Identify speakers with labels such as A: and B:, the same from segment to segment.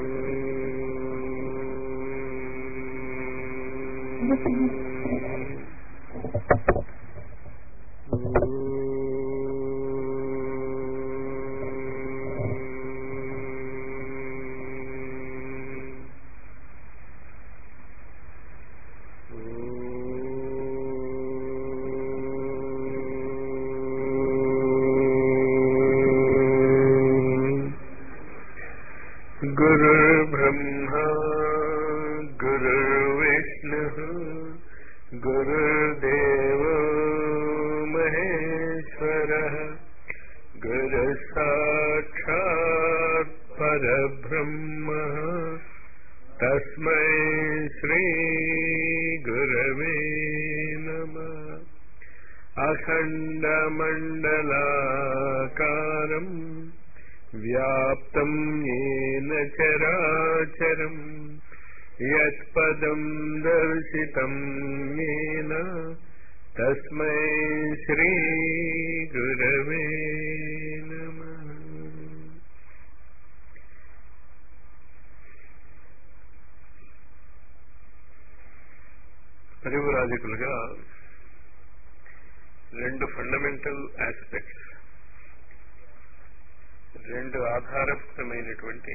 A: गुरुर्ब्रह्मा गुरुर्विष्णुः गुरुर्देव महेश्वरः गुरुसाक्षात् परब्रह्मः तस्मै श्रीगुरवे नमः अखण्डमण्डलाकारम् व्याप्तम् येन चराचरम् यत्पदम् दर्शितम् येन तस्मै श्रीगुरवे नमः పరివరాజకులుగా రెండు ఫండమెంటల్ ఆస్పెక్ట్స్ రెండు ఆధారభూతమైనటువంటి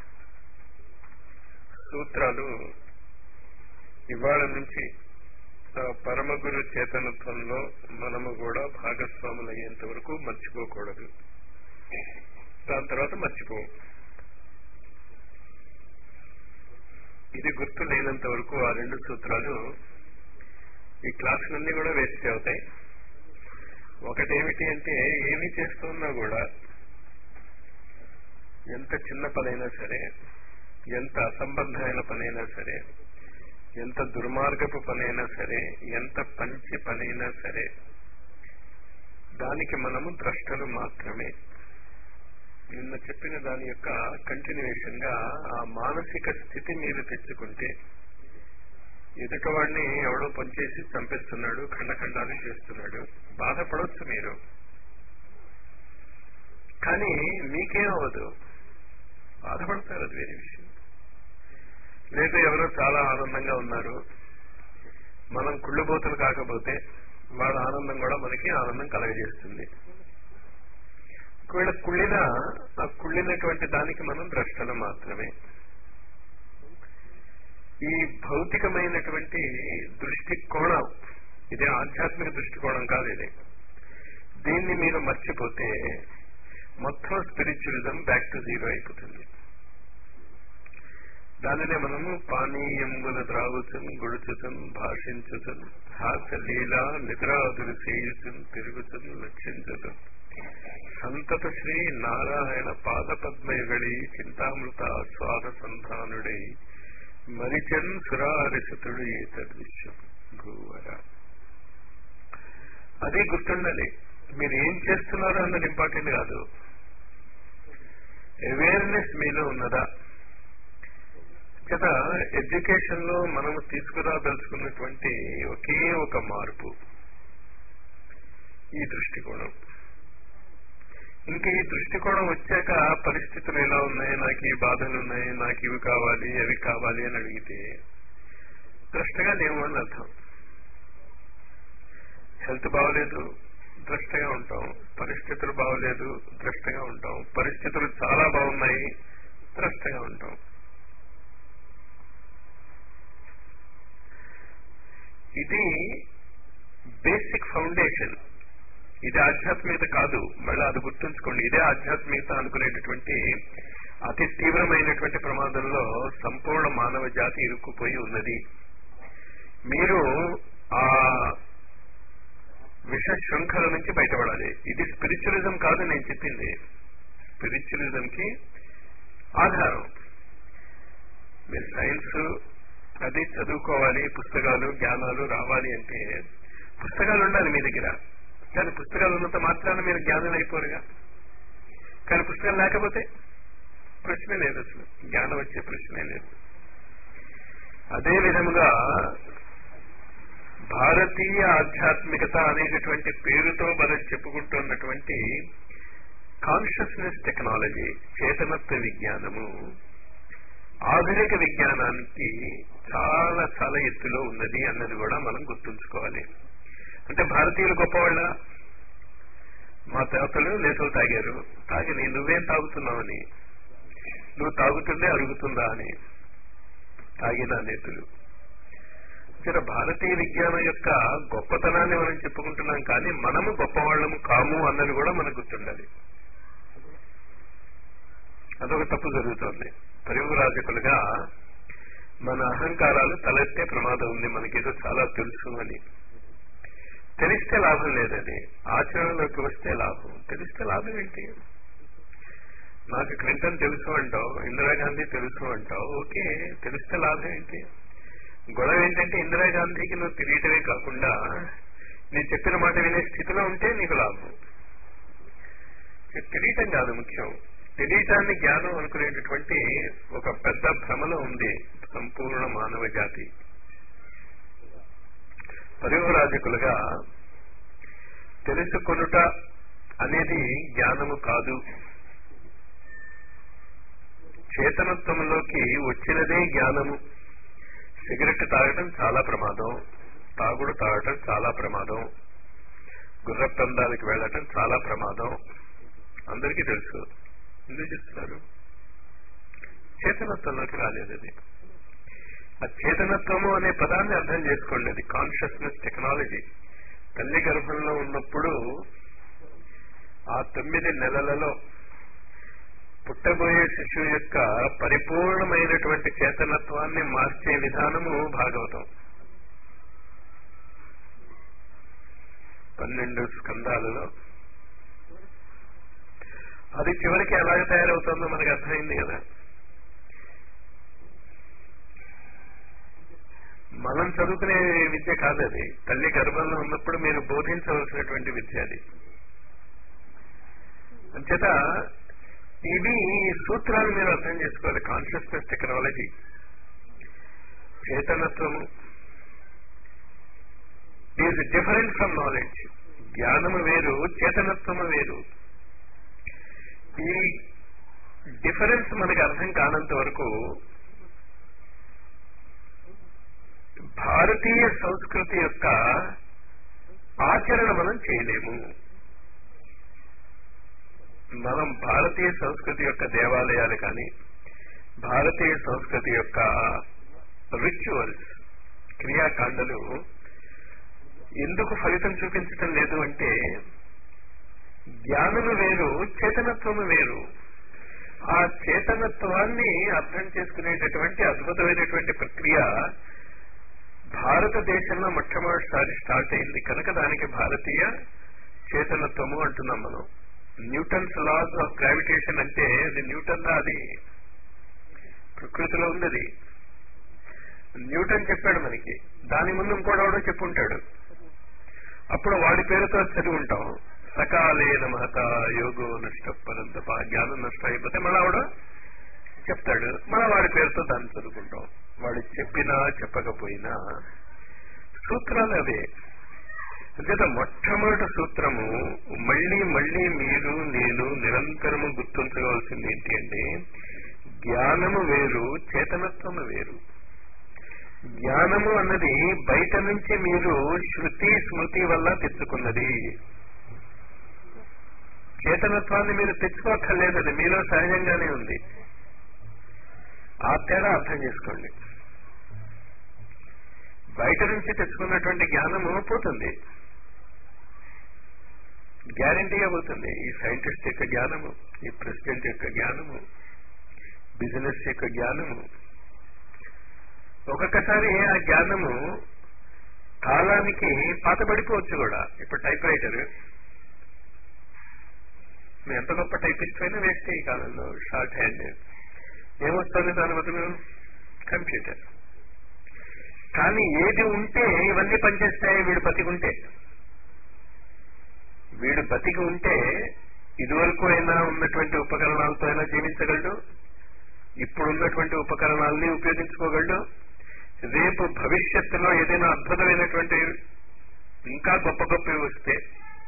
A: సూత్రాలు ఇవాళ నుంచి ఆ పరమగురు చేతనత్వంలో మనము కూడా భాగస్వాములు అయ్యేంత వరకు మర్చిపోకూడదు దాని తర్వాత మర్చిపో ఇది గుర్తు లేనంత వరకు ఆ రెండు సూత్రాలు ఈ క్లాసులన్నీ కూడా వేస్ట్ అవుతాయి ఒకటేమిటి అంటే ఏమి చేస్తున్నా కూడా ఎంత చిన్న పనైనా సరే ఎంత అసంబద్ధమైన పనైనా సరే ఎంత దుర్మార్గపు పనైనా సరే ఎంత పంచి పనైనా సరే దానికి మనము ద్రష్టలు మాత్రమే నిన్న చెప్పిన దాని యొక్క కంటిన్యూషన్ గా ఆ మానసిక స్థితి మీరు తెచ్చుకుంటే ఎదుటవాడిని ఎవడో పనిచేసి చంపేస్తున్నాడు ఖండఖండాలు చేస్తున్నాడు బాధపడవచ్చు మీరు కానీ మీకేమవదు బాధపడతారు అది వేరే విషయం లేదు ఎవరో చాలా ఆనందంగా ఉన్నారు మనం కుళ్ళుబోతులు కాకపోతే వాళ్ళ ఆనందం కూడా మనకి ఆనందం కలగజేస్తుంది ఒకవేళ కుళ్ళినా ఆ కుళ్ళినటువంటి దానికి మనం ద్రష్టలు మాత్రమే ఈ భౌతికమైనటువంటి దృష్టికోణం ఇది ఆధ్యాత్మిక దృష్టికోణం కాదు ఇది దీన్ని మీరు మర్చిపోతే మొత్తం స్పిరిచువలిజం బ్యాక్ టు జీరో అయిపోతుంది దానినే మనము పానీయంబుల ద్రాగుచున్ గుడుచుచున్ భాషించుచున్ హాస్య లీలా నిద్రాదులు చేయుచున్ తిరుగుచున్ లక్షించుచున్ సంతత శ్రీ నారాయణ పాద పద్మయుగడి చింతామృత స్వాద సంధానుడై మరిచన్ సురారిసుతుడు ఏతద్విశ్వం భూవర అదే గుర్తుండాలి మీరు ఏం చేస్తున్నారో అన్నది ఇంపార్టెంట్ కాదు అవేర్నెస్ మీలో ఉన్నదా కదా ఎడ్యుకేషన్ లో మనము తీసుకురాదలుచుకున్నటువంటి ఒకే ఒక మార్పు ఈ దృష్టికోణం ఇంకా ఈ దృష్టికోణం వచ్చాక పరిస్థితులు ఎలా ఉన్నాయి నాకు ఈ బాధలు ఉన్నాయి నాకు ఇవి కావాలి అవి కావాలి అని అడిగితే ద్రష్టగా లేవు అని అర్థం హెల్త్ బాగలేదు ద్రష్టగా ఉంటాం పరిస్థితులు బాగలేదు ద్రష్టగా ఉంటాం పరిస్థితులు చాలా బాగున్నాయి ద్రష్టగా ఉంటాం ఇది బేసిక్ ఫౌండేషన్ ఇది ఆధ్యాత్మికత కాదు మళ్ళీ అది గుర్తుంచుకోండి ఇదే ఆధ్యాత్మికత అనుకునేటటువంటి అతి తీవ్రమైనటువంటి ప్రమాదంలో సంపూర్ణ మానవ జాతి ఇరుక్కుపోయి ఉన్నది మీరు ఆ విష శృంఖల నుంచి బయటపడాలి ఇది స్పిరిచువలిజం కాదు నేను చెప్పింది స్పిరిచువలిజం కి ఆధారం మీరు సైన్స్ అది చదువుకోవాలి పుస్తకాలు జ్ఞానాలు రావాలి అంటే పుస్తకాలు ఉండాలి మీ దగ్గర కానీ పుస్తకాలు ఉన్నంత మాత్రాన మీరు జ్ఞానం అయిపోరుగా కానీ పుస్తకాలు లేకపోతే ప్రశ్నే లేదు అసలు జ్ఞానం వచ్చే ప్రశ్నే లేదు అదే విధముగా భారతీయ ఆధ్యాత్మికత అనేటటువంటి పేరుతో మనం చెప్పుకుంటున్నటువంటి కాన్షియస్నెస్ టెక్నాలజీ చేతనత్వ విజ్ఞానము ఆధునిక విజ్ఞానానికి చాలా చాలా ఎత్తులో ఉన్నది అన్నది కూడా మనం గుర్తుంచుకోవాలి అంటే భారతీయులు గొప్పవాళ్ళ మా తాతలు నేతలు తాగారు తాగని నువ్వేం తాగుతున్నావని నువ్వు తాగుతుందే అరుగుతుందా అని తాగిన నేతలు ఇక్కడ భారతీయ విజ్ఞానం యొక్క గొప్పతనాన్ని మనం చెప్పుకుంటున్నాం కానీ మనము గొప్పవాళ్ళము కాము అన్నది కూడా మనకు గుర్తుండాలి అదొక తప్పు జరుగుతోంది తెలుగు రాజకులుగా మన అహంకారాలు తలెత్తే ప్రమాదం ఉంది మనకేదో చాలా తెలుసు అని తెలిస్తే లాభం లేదని ఆచరణలోకి వస్తే లాభం తెలిస్తే లాభం ఏంటి నాకు క్లింటన్ తెలుసు అంటావు ఇందిరాగాంధీ తెలుసు అంటావు ఓకే తెలిస్తే లాభం ఏంటి గొడవ ఏంటంటే ఇందిరాగాంధీకి నువ్వు తెలియటమే కాకుండా నేను చెప్పిన మాట వినే స్థితిలో ఉంటే నీకు లాభం తెలియటం కాదు ముఖ్యం తెలియటాన్ని జ్ఞానం అనుకునేటటువంటి ఒక పెద్ద భ్రమలో ఉంది సంపూర్ణ మానవ జాతి పరివరాజకులుగా తెలుసుకొనుట అనేది జ్ఞానము కాదు చేతనత్వంలోకి వచ్చినదే జ్ఞానము సిగరెట్ తాగటం చాలా ప్రమాదం తాగుడు తాగటం చాలా ప్రమాదం గుర్రపందాలకు వెళ్ళటం చాలా ప్రమాదం అందరికీ తెలుసు ఎందుకు చెప్తున్నారు చేతనత్వంలోకి రాలేదు అది ఆ చేతనత్వము అనే పదాన్ని అర్థం చేసుకోండి అది కాన్షియస్నెస్ టెక్నాలజీ తల్లి గర్భంలో ఉన్నప్పుడు ఆ తొమ్మిది నెలలలో పుట్టబోయే శిశువు యొక్క పరిపూర్ణమైనటువంటి చేతనత్వాన్ని మార్చే విధానము భాగవతం పన్నెండు స్కందాలలో అది చివరికి ఎలాగ తయారవుతుందో మనకు అర్థమైంది కదా మనం చదువుకునే విద్య కాదు అది తల్లి గర్భంలో ఉన్నప్పుడు మీరు బోధించవలసినటువంటి విద్య అది అంచేత ఇవి సూత్రాలు మీరు అర్థం చేసుకోవాలి కాన్షియస్నెస్ టెక్నాలజీ చేతనత్వము ఈజ్ డిఫరెంట్ ఫ్రమ్ నాలెడ్జ్ జ్ఞానము వేరు చేతనత్వము వేరు ఈ డిఫరెన్స్ మనకి అర్థం కానంత వరకు భారతీయ సంస్కృతి యొక్క ఆచరణ మనం చేయలేము మనం భారతీయ సంస్కృతి యొక్క దేవాలయాలు కానీ భారతీయ సంస్కృతి యొక్క రిచువల్స్ క్రియాకాండలు ఎందుకు ఫలితం చూపించటం లేదు అంటే జ్ఞానము వేరు చేతనత్వము వేరు ఆ చేతనత్వాన్ని అర్థం చేసుకునేటటువంటి అద్భుతమైనటువంటి ప్రక్రియ భారతదేశంలో మొట్టమొదటిసారి స్టార్ట్ అయింది కనుక దానికి భారతీయ చేతనత్వము అంటున్నాం మనం న్యూటన్స్ లాస్ ఆఫ్ గ్రావిటేషన్ అంటే అది న్యూటన్ అది ప్రకృతిలో ఉంది న్యూటన్ చెప్పాడు మనకి దాని ముందు ఇంకోడెవడో చెప్పుంటాడు అప్పుడు వాడి పేరుతో చదివి ఉంటాం సకాలేన మహత యోగో నష్టపరంతప జ్ఞానం నష్టం అయిపోతే మళ్ళా ఆవిడ చెప్తాడు మన వాడి పేరుతో దాన్ని చదువుకుంటాం వాడు చెప్పినా చెప్పకపోయినా సూత్రాలు అవే అంచేత మొట్టమొదటి సూత్రము మళ్ళీ మళ్ళీ మీరు నేను నిరంతరము గుర్తుంచవలసింది ఏంటి అంటే జ్ఞానము వేరు చేతనత్వము వేరు జ్ఞానము అన్నది బయట నుంచి మీరు శృతి స్మృతి వల్ల తెచ్చుకున్నది చేతనత్వాన్ని మీరు తెచ్చుకోక్కర్లేదు అది మీలో సహజంగానే ఉంది ఆ తేడా అర్థం చేసుకోండి బయట నుంచి తెచ్చుకున్నటువంటి జ్ఞానము పోతుంది గ్యారంటీగా పోతుంది ఈ సైంటిస్ట్ యొక్క జ్ఞానము ఈ ప్రెసిడెంట్ యొక్క జ్ఞానము బిజినెస్ యొక్క జ్ఞానము ఒక్కొక్కసారి ఆ జ్ఞానము కాలానికి పాతబడిపోవచ్చు కూడా ఇప్పుడు టైప్ రైటర్ ఎంత గొప్ప టైపిస్ట్ అయినా వేస్తే ఈ కాలంలో షార్ట్ హ్యాండ్ ఏమొస్తుంది దాని బదులు కంప్యూటర్ కానీ ఏది ఉంటే ఇవన్నీ పనిచేస్తాయి వీడు బతికుంటే వీడు బతికి ఉంటే ఇదివరకు అయినా ఉన్నటువంటి ఉపకరణాలతో అయినా జీవించగలడు ఇప్పుడు ఉన్నటువంటి ఉపకరణాలని ఉపయోగించుకోగలడు రేపు భవిష్యత్తులో ఏదైనా అద్భుతమైనటువంటి ఇంకా గొప్ప గొప్పవి వస్తే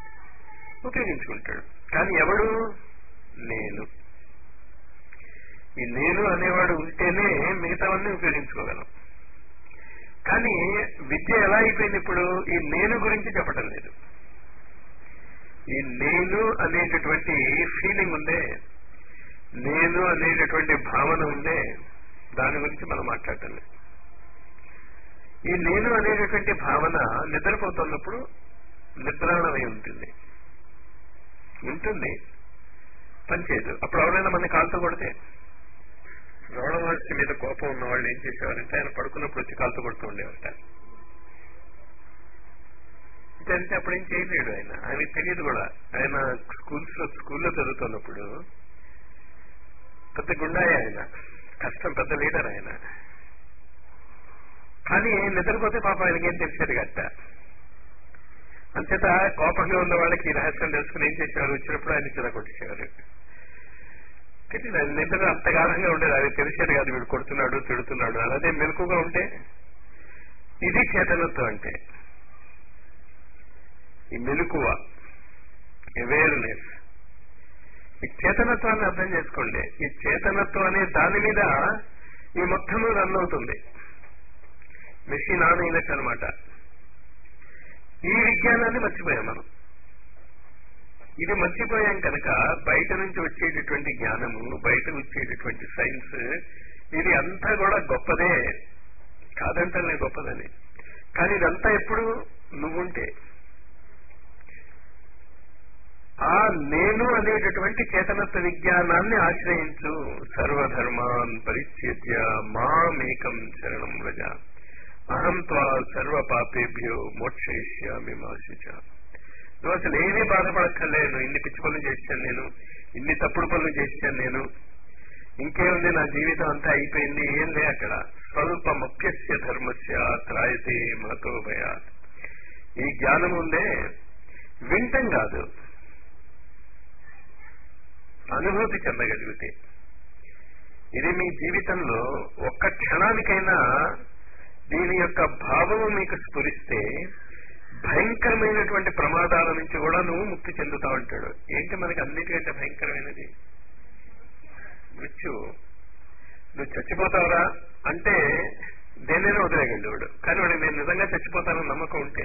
A: ఉపయోగించుకుంటాడు కానీ ఎవడు నేను ఈ నేను అనేవాడు ఉంటేనే మిగతావన్నీ ఉపయోగించుకోగలం కానీ విద్య ఎలా అయిపోయింది ఇప్పుడు ఈ నేను గురించి చెప్పటం లేదు ఈ నేను అనేటటువంటి ఫీలింగ్ ఉందే నేను అనేటటువంటి భావన ఉందే దాని గురించి మనం మాట్లాడటం లేదు ఈ నేను అనేటటువంటి భావన నిద్రపోతున్నప్పుడు నిద్రాణమై ఉంటుంది ఉంటుంది పనిచేయదు అప్పుడు ఎవరైనా మన కాలుతో కొడితే రమణ మహర్షి మీద కోపం ఉన్న వాళ్ళు ఏం చేసేవారంటే ఆయన పడుకున్నప్పుడు వచ్చి కాలుతో కొడుతూ ఉండేవారట అంటే అప్పుడు ఏం చేయలేడు ఆయన ఆయనకి తెలియదు కూడా ఆయన స్కూల్స్ లో స్కూల్లో చదువుతున్నప్పుడు పెద్ద గుండాయి ఆయన కష్టం పెద్ద లీడర్ ఆయన కానీ నిద్రపోతే పాపం ఆయనకేం తెలిసేది గట్ట అంచేత కోపంగా ఉన్న వాళ్ళకి ఈ రహస్యం తెలుసుకుని ఏం చేసేవారు వచ్చినప్పుడు ఆయన చిన్న కొట్టేసేవారు కానీ నిద్ర అంత గాఢంగా ఉండేది అది తెలిసేది కాదు వీడు కొడుతున్నాడు తిడుతున్నాడు అలాగే మెలకుగా ఉంటే ఇది చేతనత్వం అంటే ఈ మెలకువ అవేర్నెస్ ఈ చేతనత్వాన్ని అర్థం చేసుకోండి ఈ చేతనత్వం అనే దాని మీద ఈ మొత్తము రన్ అవుతుంది మెషిన్ ఆన్ అయినట్టు అనమాట ఈ విజ్ఞానాన్ని మర్చిపోయాం మనం ఇది మర్చిపోయాం కనుక బయట నుంచి వచ్చేటటువంటి జ్ఞానము బయట వచ్చేటటువంటి సైన్స్ ఇది అంతా కూడా గొప్పదే కాదంటే గొప్పదని కానీ ఇదంతా ఎప్పుడు నువ్వుంటే ఆ నేను అనేటటువంటి చేతనత్వ విజ్ఞానాన్ని ఆశ్రయించు సర్వధర్మాన్ పరిత్యజ్య మామేకం శరణం వ్రజ అహం త్వా సర్వ పాపేభ్యో మోక్షయిష్యామి మాశుచ నువ్వు అసలు ఏమీ బాధపడక్కర్లేదు ఇన్ని పిచ్చి పనులు చేశాను నేను ఇన్ని తప్పుడు పనులు చేశాను నేను ఇంకేముంది నా జీవితం అంతా అయిపోయింది ఏం లే అక్కడ స్వల్పమప్యస్య ధర్మస్య త్రాయతే మహతో భయాత్ ఈ జ్ఞానం ఉందే వింటం కాదు అనుభూతి చెందగలిగితే ఇది మీ జీవితంలో ఒక్క క్షణానికైనా దీని యొక్క భావము మీకు స్ఫురిస్తే భయంకరమైనటువంటి ప్రమాదాల నుంచి కూడా నువ్వు ముక్తి చెందుతా ఉంటాడు ఏంటి మనకి అన్నిటికంటే భయంకరమైనది మృత్యు నువ్వు చచ్చిపోతావురా అంటే దేనైనా వదిలేయగలడు వాడు కానీ వాడికి నేను నిజంగా చచ్చిపోతానని నమ్మకం ఉంటే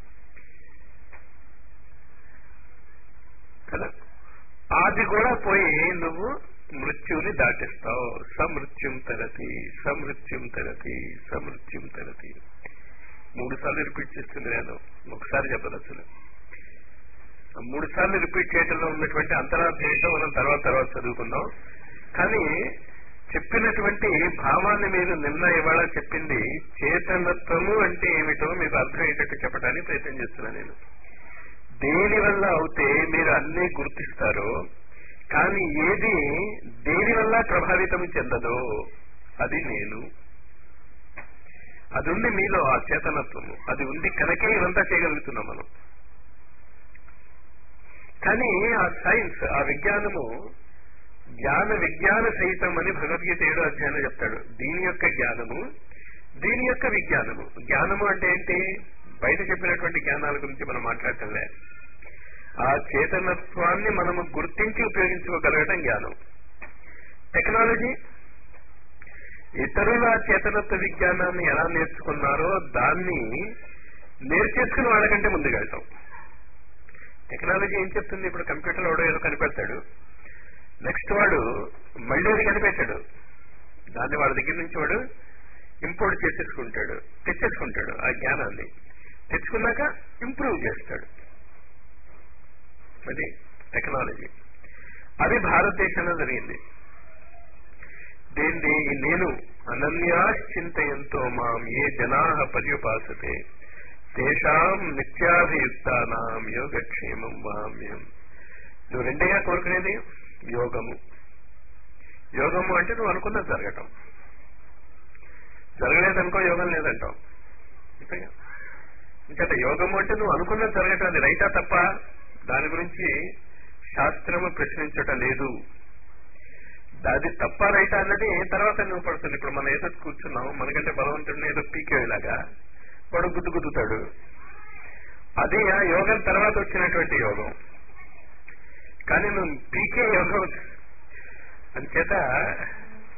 A: కదా అది కూడా పోయి నువ్వు మృత్యుని దాటిస్తావు సమృత్యుం తరతి సమృత్యుం తరతి సమృత్యుం తరతి మూడు సార్లు రిపీట్ చేస్తుంది నేను ఒకసారి చెప్పదు అసలు మూడు సార్లు రిపీట్ చేయడంలో ఉన్నటువంటి అంతరార్థం ఏంటో మనం తర్వాత తర్వాత చదువుకుందాం కానీ చెప్పినటువంటి భావాన్ని మీరు నిన్న ఇవాళ చెప్పింది చేతనత్వము అంటే ఏమిటో మీకు అర్థమయ్యేటట్టు చెప్పడానికి ప్రయత్నం చేస్తున్నాను నేను దేని వల్ల అవుతే మీరు అన్ని గుర్తిస్తారో కానీ ఏది దేని వల్ల ప్రభావితం చెందదో అది నేను అది ఉంది మీలో ఆ చేతనత్వము అది ఉంది కనుకే ఇవంతా చేయగలుగుతున్నాం మనం కానీ ఆ సైన్స్ ఆ విజ్ఞానము జ్ఞాన విజ్ఞాన సహితం అని భగవద్గీత ఏడో అధ్యాయంలో చెప్తాడు దీని యొక్క జ్ఞానము దీని యొక్క విజ్ఞానము జ్ఞానము అంటే ఏంటి బయట చెప్పినటువంటి జ్ఞానాల గురించి మనం మాట్లాడటంలే ఆ చేతనత్వాన్ని మనము గుర్తించి ఉపయోగించుకోగలగటం జ్ఞానం టెక్నాలజీ ఇతరుల చేతనత్వ విజ్ఞానాన్ని ఎలా నేర్చుకున్నారో దాన్ని నేర్చేసుకుని వాళ్ళకంటే ముందుకెళ్తాం టెక్నాలజీ ఏం చెప్తుంది ఇప్పుడు కంప్యూటర్ వాడు ఏదో కనిపెడతాడు నెక్స్ట్ వాడు మళ్ళీ అది కనిపెట్టాడు దాన్ని వాళ్ళ దగ్గర నుంచి వాడు ఇంపోర్ట్ చేసేసుకుంటాడు తెచ్చేసుకుంటాడు ఆ జ్ఞానాన్ని తెచ్చుకున్నాక ఇంప్రూవ్ చేస్తాడు అది టెక్నాలజీ అది భారతదేశంలో జరిగింది దేంది నేను అనన్యాశ్చింతయంతో మాం ఏ జనా పర్యుపాసతే తేషాం నిత్యాభియుక్తానాం యోగక్షేమం వామ్యం నువ్వు రెండేగా కోరుకునేది యోగము యోగము అంటే నువ్వు అనుకున్నది జరగటం జరగలేదనుకో యోగం లేదంటావు అంతేగా ఇంకా యోగము అంటే నువ్వు అనుకున్నది జరగటం అది రైటా తప్ప దాని గురించి శాస్త్రము ప్రశ్నించటం లేదు అది తప్ప రైటా అన్నది తర్వాత నువ్వు పడుతుంది ఇప్పుడు మనం ఏదో కూర్చున్నాం మనకంటే బలవంతుడిని ఏదో పీకేలాగా వాడు గుద్దు గుద్దుతాడు అది ఆ యోగం తర్వాత వచ్చినటువంటి యోగం కానీ నువ్వు పీకే యోగం అంచేత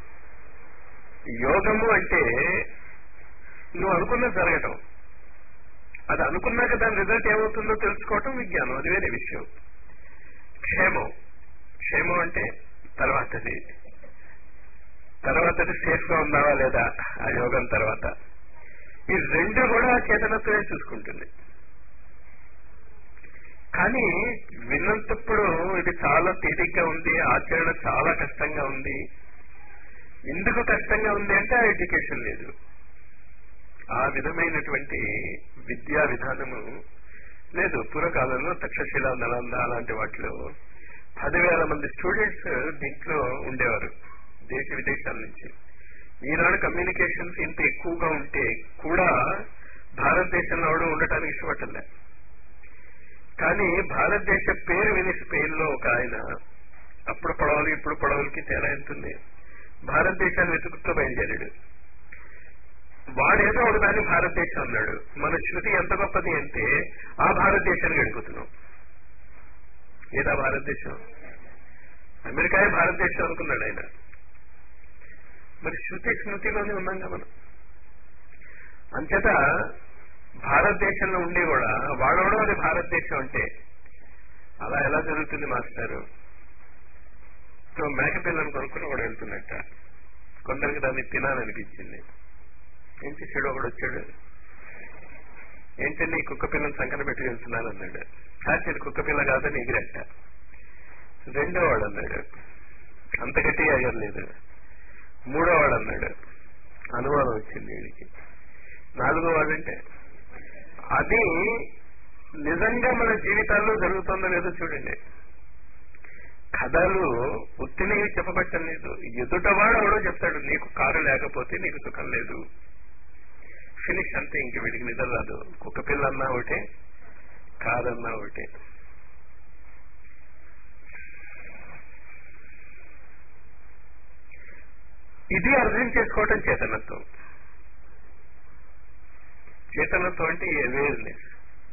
A: యోగము అంటే నువ్వు అనుకున్న జరగటం అది అనుకున్నాక దాని రిజల్ట్ ఏమవుతుందో తెలుసుకోవటం విజ్ఞానం అది వేరే విషయం క్షేమం క్షేమం అంటే తర్వాతది తర్వాతది సేఫ్ గా ఉన్నావా లేదా ఆ యోగం తర్వాత ఈ రెండు కూడా చేతనత్వమే చూసుకుంటుంది కానీ విన్నంతప్పుడు ఇది చాలా తేలిగ్గా ఉంది ఆచరణ చాలా కష్టంగా ఉంది ఎందుకు కష్టంగా ఉంది అంటే ఆ ఎడ్యుకేషన్ లేదు ఆ విధమైనటువంటి విద్యా విధానము లేదు పూర్వకాలంలో తక్షశిల నలంద అలాంటి వాటిలో పదివేల మంది స్టూడెంట్స్ దీంట్లో ఉండేవారు దేశ విదేశాల నుంచి ఈనాడు కమ్యూనికేషన్స్ ఇంత ఎక్కువగా ఉంటే కూడా భారతదేశంలో ఎవడు ఉండటానికి ఇష్టపడలే కానీ భారతదేశ పేరు విని స్పెయిన్ లో ఒక ఆయన అప్పుడు పడవలు ఇప్పుడు పడవలకి తేడా ఎంతుంది భారతదేశాన్ని వెతుకుతూ బయలుదేరాడు వాడేదో ఒక దాన్ని భారతదేశం అన్నాడు మన శృతి ఎంత గొప్పది అంటే ఆ భారతదేశాన్ని గడిపోతున్నాం ఏదా భారతదేశం అమెరికాయే భారతదేశం అనుకున్నాడు ఆయన మరి శృతి స్మృతిలోనే ఉన్నాంగా మనం అంచేత భారతదేశంలో ఉండి కూడా వాడవడం అది భారతదేశం అంటే అలా ఎలా జరుగుతుంది మాస్టారు సో మేక పిల్లని కొనుక్కుని కూడా వెళ్తున్నట్ట కొందరికి దాన్ని తినాలనిపించింది ఏం చేసాడు ఒకడు వచ్చాడు ఏంటండి ఈ కుక్క పిల్లని సంకన పెట్టి వెళ్తున్నాను అన్నాడు కాచేది కుక్క పిల్ల కాదని ఎగిరట్ట రెండో వాడు అన్నాడు అంత గట్టిగా ఎగరలేదు మూడో వాడు అన్నాడు అనుమానం వచ్చింది వీడికి నాలుగో వాడంటే అది నిజంగా మన జీవితాల్లో జరుగుతుందో లేదో చూడండి కథలు ఉత్తినవి చెప్పబట్టం లేదు ఎదుటవాడు ఎవడో చెప్తాడు నీకు కారు లేకపోతే నీకు సుఖం లేదు ఫినిష్ అంతే ఇంక వీడికి నిద్ర రాదు కుక్క పిల్ల అన్నా ఒకటే కాదన్నా ఒకటే ఇది అర్థం చేసుకోవటం చేతనత్వం చేతనత్వం అంటే అవేర్నెస్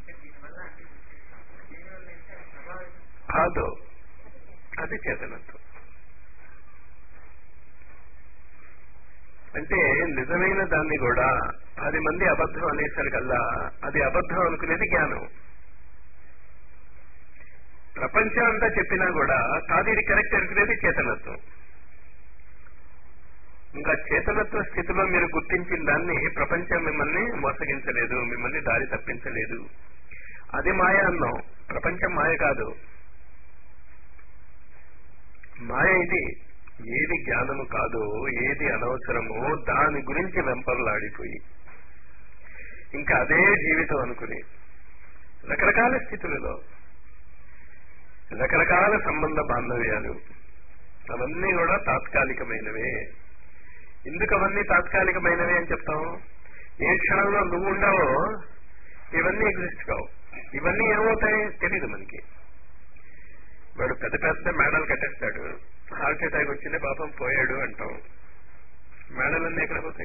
A: కాదు అది చేతనత్వం అంటే నిజమైన దాన్ని కూడా పది మంది అబద్ధం అనేసరికల్లా అది అబద్ధం అనుకునేది జ్ఞానం ప్రపంచం అంతా చెప్పినా కూడా కాదు ఇది కరెక్ట్ అనుకునేది చేతనత్వం ఇంకా చేతనత్వ స్థితిలో మీరు గుర్తించిన దాన్ని ప్రపంచం మిమ్మల్ని మోసగించలేదు మిమ్మల్ని దారి తప్పించలేదు అది మాయ అన్నాం ప్రపంచం మాయ కాదు మాయ ఇది ఏది జ్ఞానము కాదో ఏది అనవసరమో దాని గురించి వెంపర్లాడిపోయి ఇంకా అదే జీవితం అనుకుని రకరకాల స్థితులలో రకరకాల సంబంధ బాంధవ్యాలు అవన్నీ కూడా తాత్కాలికమైనవే ఎందుకు అవన్నీ తాత్కాలికమైనవి అని చెప్తాం ఏ క్షణంలో నువ్వు ఉండవో ఇవన్నీ ఎగ్జిస్ట్ కావు ఇవన్నీ ఏమవుతాయి తెలియదు మనకి వాడు పెద్ద పెద్ద మేడలు కట్టేస్తాడు హార్ట్ అటాక్ వచ్చింది పాపం పోయాడు అంటాం మేడలన్నీ ఎక్కడ పోతాయి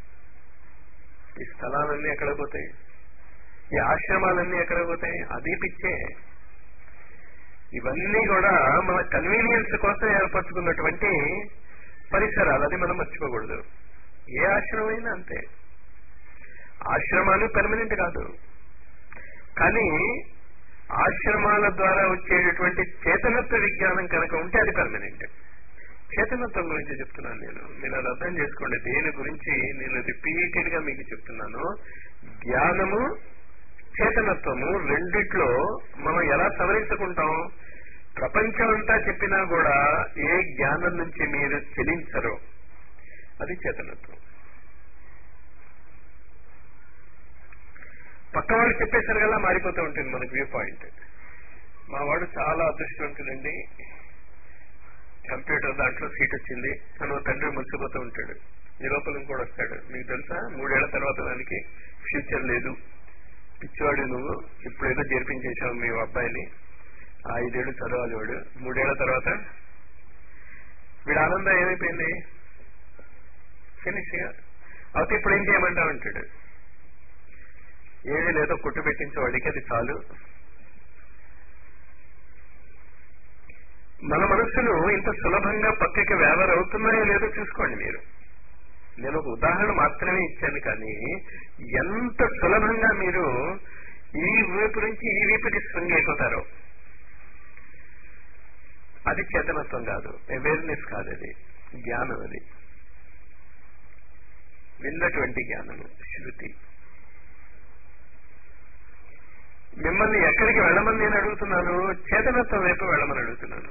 A: ఈ స్థలాలన్నీ ఎక్కడ పోతాయి ఈ ఆశ్రమాలన్నీ ఎక్కడ పోతాయి అది పిచ్చే ఇవన్నీ కూడా మన కన్వీనియన్స్ కోసం ఏర్పరచుకున్నటువంటి పరిసరాలు అది మనం మర్చిపోకూడదు ఏ ఆశ్రమం అయినా అంతే ఆశ్రమాలు పెర్మనెంట్ కాదు కానీ ఆశ్రమాల ద్వారా వచ్చేటటువంటి చేతనత్వ విజ్ఞానం కనుక ఉంటే అది పర్మనెంట్ చేతనత్వం గురించి చెప్తున్నాను నేను మీరు అది అర్థం చేసుకోండి దేని గురించి నేను రిపీటెడ్ గా మీకు చెప్తున్నాను జ్ఞానము చేతనత్వము రెండిట్లో మనం ఎలా సవరించుకుంటాం ప్రపంచం అంతా చెప్పినా కూడా ఏ జ్ఞానం నుంచి మీరు చెలించరో అది చేతనత్వం పక్క వాళ్ళు చెప్పేసరికల్లా మారిపోతూ ఉంటుంది మనకు వ్యూ పాయింట్ మా వాడు చాలా అదృష్టవంతుడండి కంప్యూటర్ దాంట్లో సీట్ వచ్చింది తను తండ్రి మురిసిపోతూ ఉంటాడు ఈ లోపల ఇంకోటి వస్తాడు మీకు తెలుసా మూడేళ్ల తర్వాత దానికి ఫ్యూచర్ లేదు పిచ్చివాడు నువ్వు ఇప్పుడేదో చేర్పించేశావు మీ అబ్బాయిని ఆ ఐదేళ్లు చదవాలి వాడు మూడేళ్ల తర్వాత వీడు ఆనందం ఏమైపోయింది ఫినిష్ అయితే ఇప్పుడు ఏం చేయమంటావు అంటాడు ఏది లేదో కొట్టు పెట్టించే వాడికి అది చాలు మన మనస్సులు ఇంత సులభంగా పక్కకి వేవర్ అవుతున్నాయో లేదో చూసుకోండి మీరు నేను ఒక ఉదాహరణ మాత్రమే ఇచ్చాను కానీ ఎంత సులభంగా మీరు ఈ వైపు నుంచి ఈ వైపుకి స్వింగ్ అయిపోతారో అది చేతనత్వం కాదు అవేర్నెస్ కాదు అది జ్ఞానం అది విన్నటువంటి జ్ఞానము శృతి మిమ్మల్ని ఎక్కడికి వెళ్ళమని నేను అడుగుతున్నాను చేతనత్వం వైపు వెళ్ళమని అడుగుతున్నాను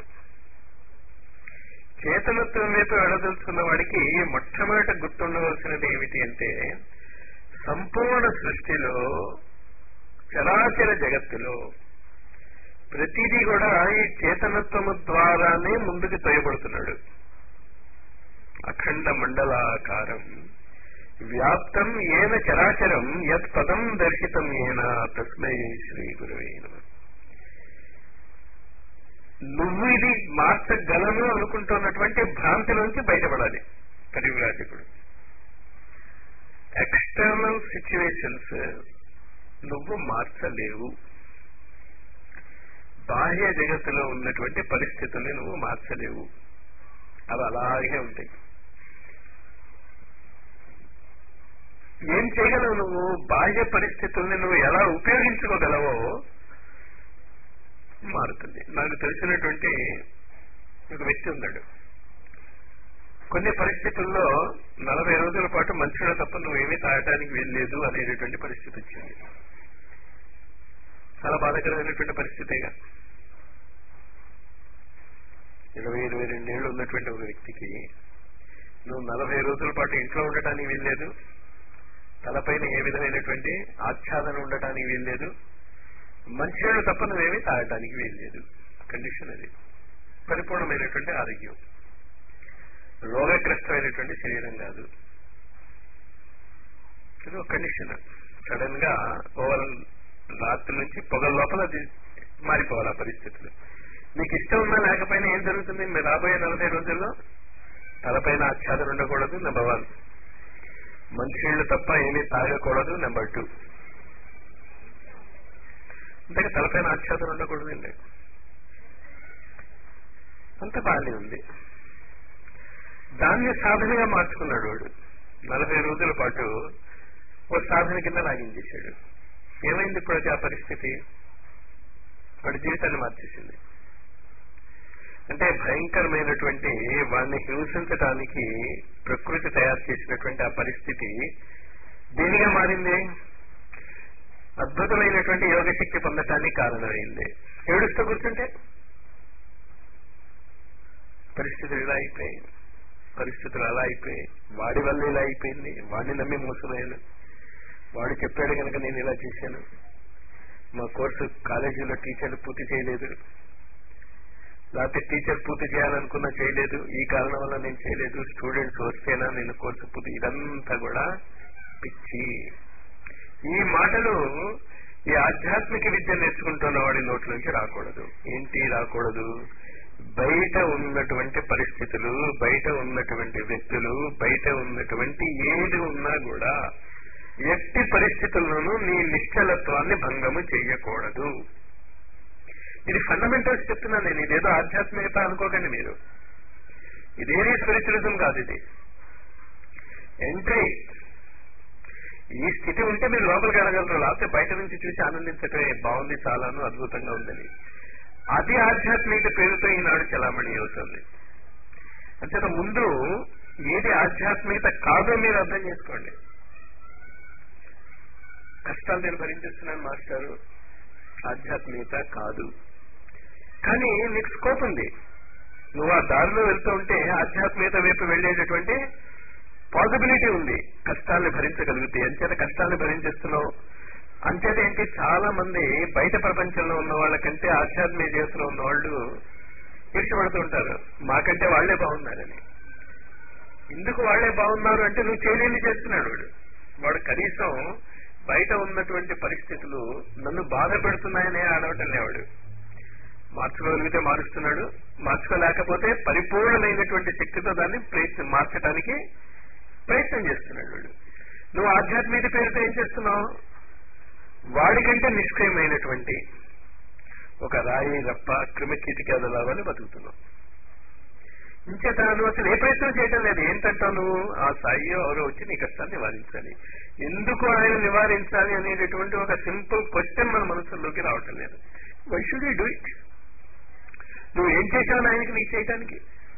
A: చేతనత్వం వైపు వెళ్ళదలుచుకున్న వాడికి మొట్టమొదట గుర్తుండవలసినది ఏమిటి అంటే సంపూర్ణ సృష్టిలో చరాచర జగత్తులో ప్రతిదీ కూడా ఈ చేతనత్వము ద్వారానే ముందుకు తోయబడుతున్నాడు అఖండ మండలాకారం వ్యాప్తం ఏన చరాచరం యత్ పదం దర్శితం ఏన తస్మై శ్రీ గురువే నమః నువ్వు ఇది మార్చగలను అనుకుంటున్నటువంటి భ్రాంతిలోంచి బయటపడాలి పరివ్రాజకుడు ఎక్స్టర్నల్ సిచ్యువేషన్స్ నువ్వు మార్చలేవు బాహ్య జగత్తులో ఉన్నటువంటి పరిస్థితుల్ని నువ్వు మార్చలేవు అవి అలాగే ఉంటాయి ఏం చేయగలవు నువ్వు బాహ్య పరిస్థితుల్ని నువ్వు ఎలా ఉపయోగించుకోగలవో మారుతుంది నాకు తెలిసినటువంటి ఒక వ్యక్తి ఉన్నాడు కొన్ని పరిస్థితుల్లో నలభై రోజుల పాటు మంచిగా తప్ప నువ్వేమీ తాగటానికి వీల్లేదు అనేటటువంటి పరిస్థితి వచ్చింది చాలా బాధాకరమైనటువంటి పరిస్థితేగా ఇరవై ఇరవై రెండేళ్లు ఉన్నటువంటి ఒక వ్యక్తికి నువ్వు నలభై రోజుల పాటు ఇంట్లో ఉండటానికి వీల్లేదు తలపైన ఏ విధమైనటువంటి ఆచ్ఛాదన ఉండటానికి వీల్లేదు మంచినీళ్ళు తప్ప నువ్వేమీ తాగటానికి వీల్లేదు కండిషన్ అది పరిపూర్ణమైనటువంటి ఆరోగ్యం రోగగ్రస్తమైనటువంటి శరీరం కాదు ఇది ఒక కండిషన్ సడన్ గా ఓవర్ రాత్రి నుంచి పొగ లోపల అది మారిపోవాలి ఆ పరిస్థితులు మీకు ఇష్టం ఉన్నా లేకపోయినా ఏం జరుగుతుంది మీరు రాబోయే నలభై రోజుల్లో తలపైన ఆచ్ఛాదన ఉండకూడదు నెంబర్ వన్ మంచినీళ్ళు తప్ప ఏమీ తాగకూడదు నెంబర్ టూ అంతగా తలపైన ఆచ్ఛాదన ఉండకూడదండి అంత బాగానే ఉంది దాన్ని సాధనగా మార్చుకున్నాడు వాడు నలభై రోజుల పాటు ఓ సాధన కింద లాగించేశాడు ఏమైంది ఇప్పుడు ఆ పరిస్థితి వాడి జీవితాన్ని మార్చేసింది అంటే భయంకరమైనటువంటి వాడిని హింసించడానికి ప్రకృతి తయారు చేసినటువంటి ఆ పరిస్థితి దేనిగా మారింది అద్భుతమైనటువంటి యోగ శక్తి పొందటానికి కారణమైంది ఏడుస్తూ కూర్చుంటే పరిస్థితులు ఇలా అయిపోయాయి పరిస్థితులు అలా అయిపోయాయి వాడి వల్ల ఇలా అయిపోయింది వాడిని నమ్మి మోసపోయాను వాడు చెప్పాడు కనుక నేను ఇలా చేశాను మా కోర్సు కాలేజీలో టీచర్లు పూర్తి చేయలేదు లేకపోతే టీచర్ పూర్తి చేయాలనుకున్నా చేయలేదు ఈ కారణం వల్ల నేను చేయలేదు స్టూడెంట్స్ వస్తేనా నేను కోర్సు పూర్తి ఇదంతా కూడా పిచ్చి ఈ మాటలు ఈ ఆధ్యాత్మిక విద్య నేర్చుకుంటున్న వాడి నోట్లోంచి రాకూడదు ఏంటి రాకూడదు బయట ఉన్నటువంటి పరిస్థితులు బయట ఉన్నటువంటి వ్యక్తులు బయట ఉన్నటువంటి ఏది ఉన్నా కూడా ఎట్టి పరిస్థితుల్లోనూ నీ నిశ్చలత్వాన్ని భంగము చేయకూడదు ఇది ఫండమెంటల్స్ చెప్తున్నాను నేను ఇదేదో ఆధ్యాత్మికత అనుకోకండి మీరు ఇదేది స్పిరిచువలిజం కాదు ఇది ఎంట్రీ ఈ స్థితి ఉంటే మీరు లోపలికి వెళ్ళగలరు లేకపోతే బయట నుంచి చూసి ఆనందించటమే బాగుంది చాలాను అద్భుతంగా ఉందని అది ఆధ్యాత్మిక పేరుతో ఈనాడు చలామణి అవుతుంది అంతేత ముందు ఏది ఆధ్యాత్మికత కాదో మీరు అర్థం చేసుకోండి కష్టాలు నేను భరించేస్తున్నాను మాస్టారు ఆధ్యాత్మికత కాదు కానీ నీకు స్కోప్ ఉంది నువ్వు ఆ దారిలో వెళ్తూ ఉంటే ఆధ్యాత్మికత వైపు వెళ్లేటటువంటి పాసిబిలిటీ ఉంది కష్టాలను భరించగలిగితే అంచేత కష్టాలను భరించేస్తున్నావు అంచేత ఏంటి చాలా మంది బయట ప్రపంచంలో ఉన్న వాళ్ళకంటే ఆధ్యాత్మిక జీవితంలో ఉన్న వాళ్ళు ఈర్షపడుతూ ఉంటారు మాకంటే వాళ్లే బాగున్నారని ఎందుకు వాళ్లే బాగున్నారు అంటే నువ్వు చేయలేని చేస్తున్నాడు వాడు వాడు కనీసం బయట ఉన్నటువంటి పరిస్థితులు నన్ను బాధ పెడుతున్నాయనే ఆడవటం లేవాడు మార్చుకోగలిగితే మారుస్తున్నాడు మార్చుకోలేకపోతే పరిపూర్ణమైనటువంటి శక్తితో దాన్ని ప్రయత్నం మార్చడానికి ప్రయత్నం చేస్తున్నాడు వాడు నువ్వు ఆధ్యాత్మిక పేరుతో ఏం చేస్తున్నావు వాడికంటే నిష్క్రియమైనటువంటి ఒక రాయి రప్ప క్రిమికీటికాదలావని బతుకుతున్నావు ఇంచేత నువ్వు అసలు ఏ ప్రయత్నం చేయటం లేదు ఏంటంటావు నువ్వు ఆ సాయి ఎవరో వచ్చి నీ కష్టాన్ని నివారించాలి ఎందుకు ఆయన నివారించాలి అనేటటువంటి ఒక సింపుల్ క్వశ్చన్ మన మనసులోకి రావటం లేదు why should you do it నువ్వు ఏం చేశావు ఆయనకి నీకు చేయటానికి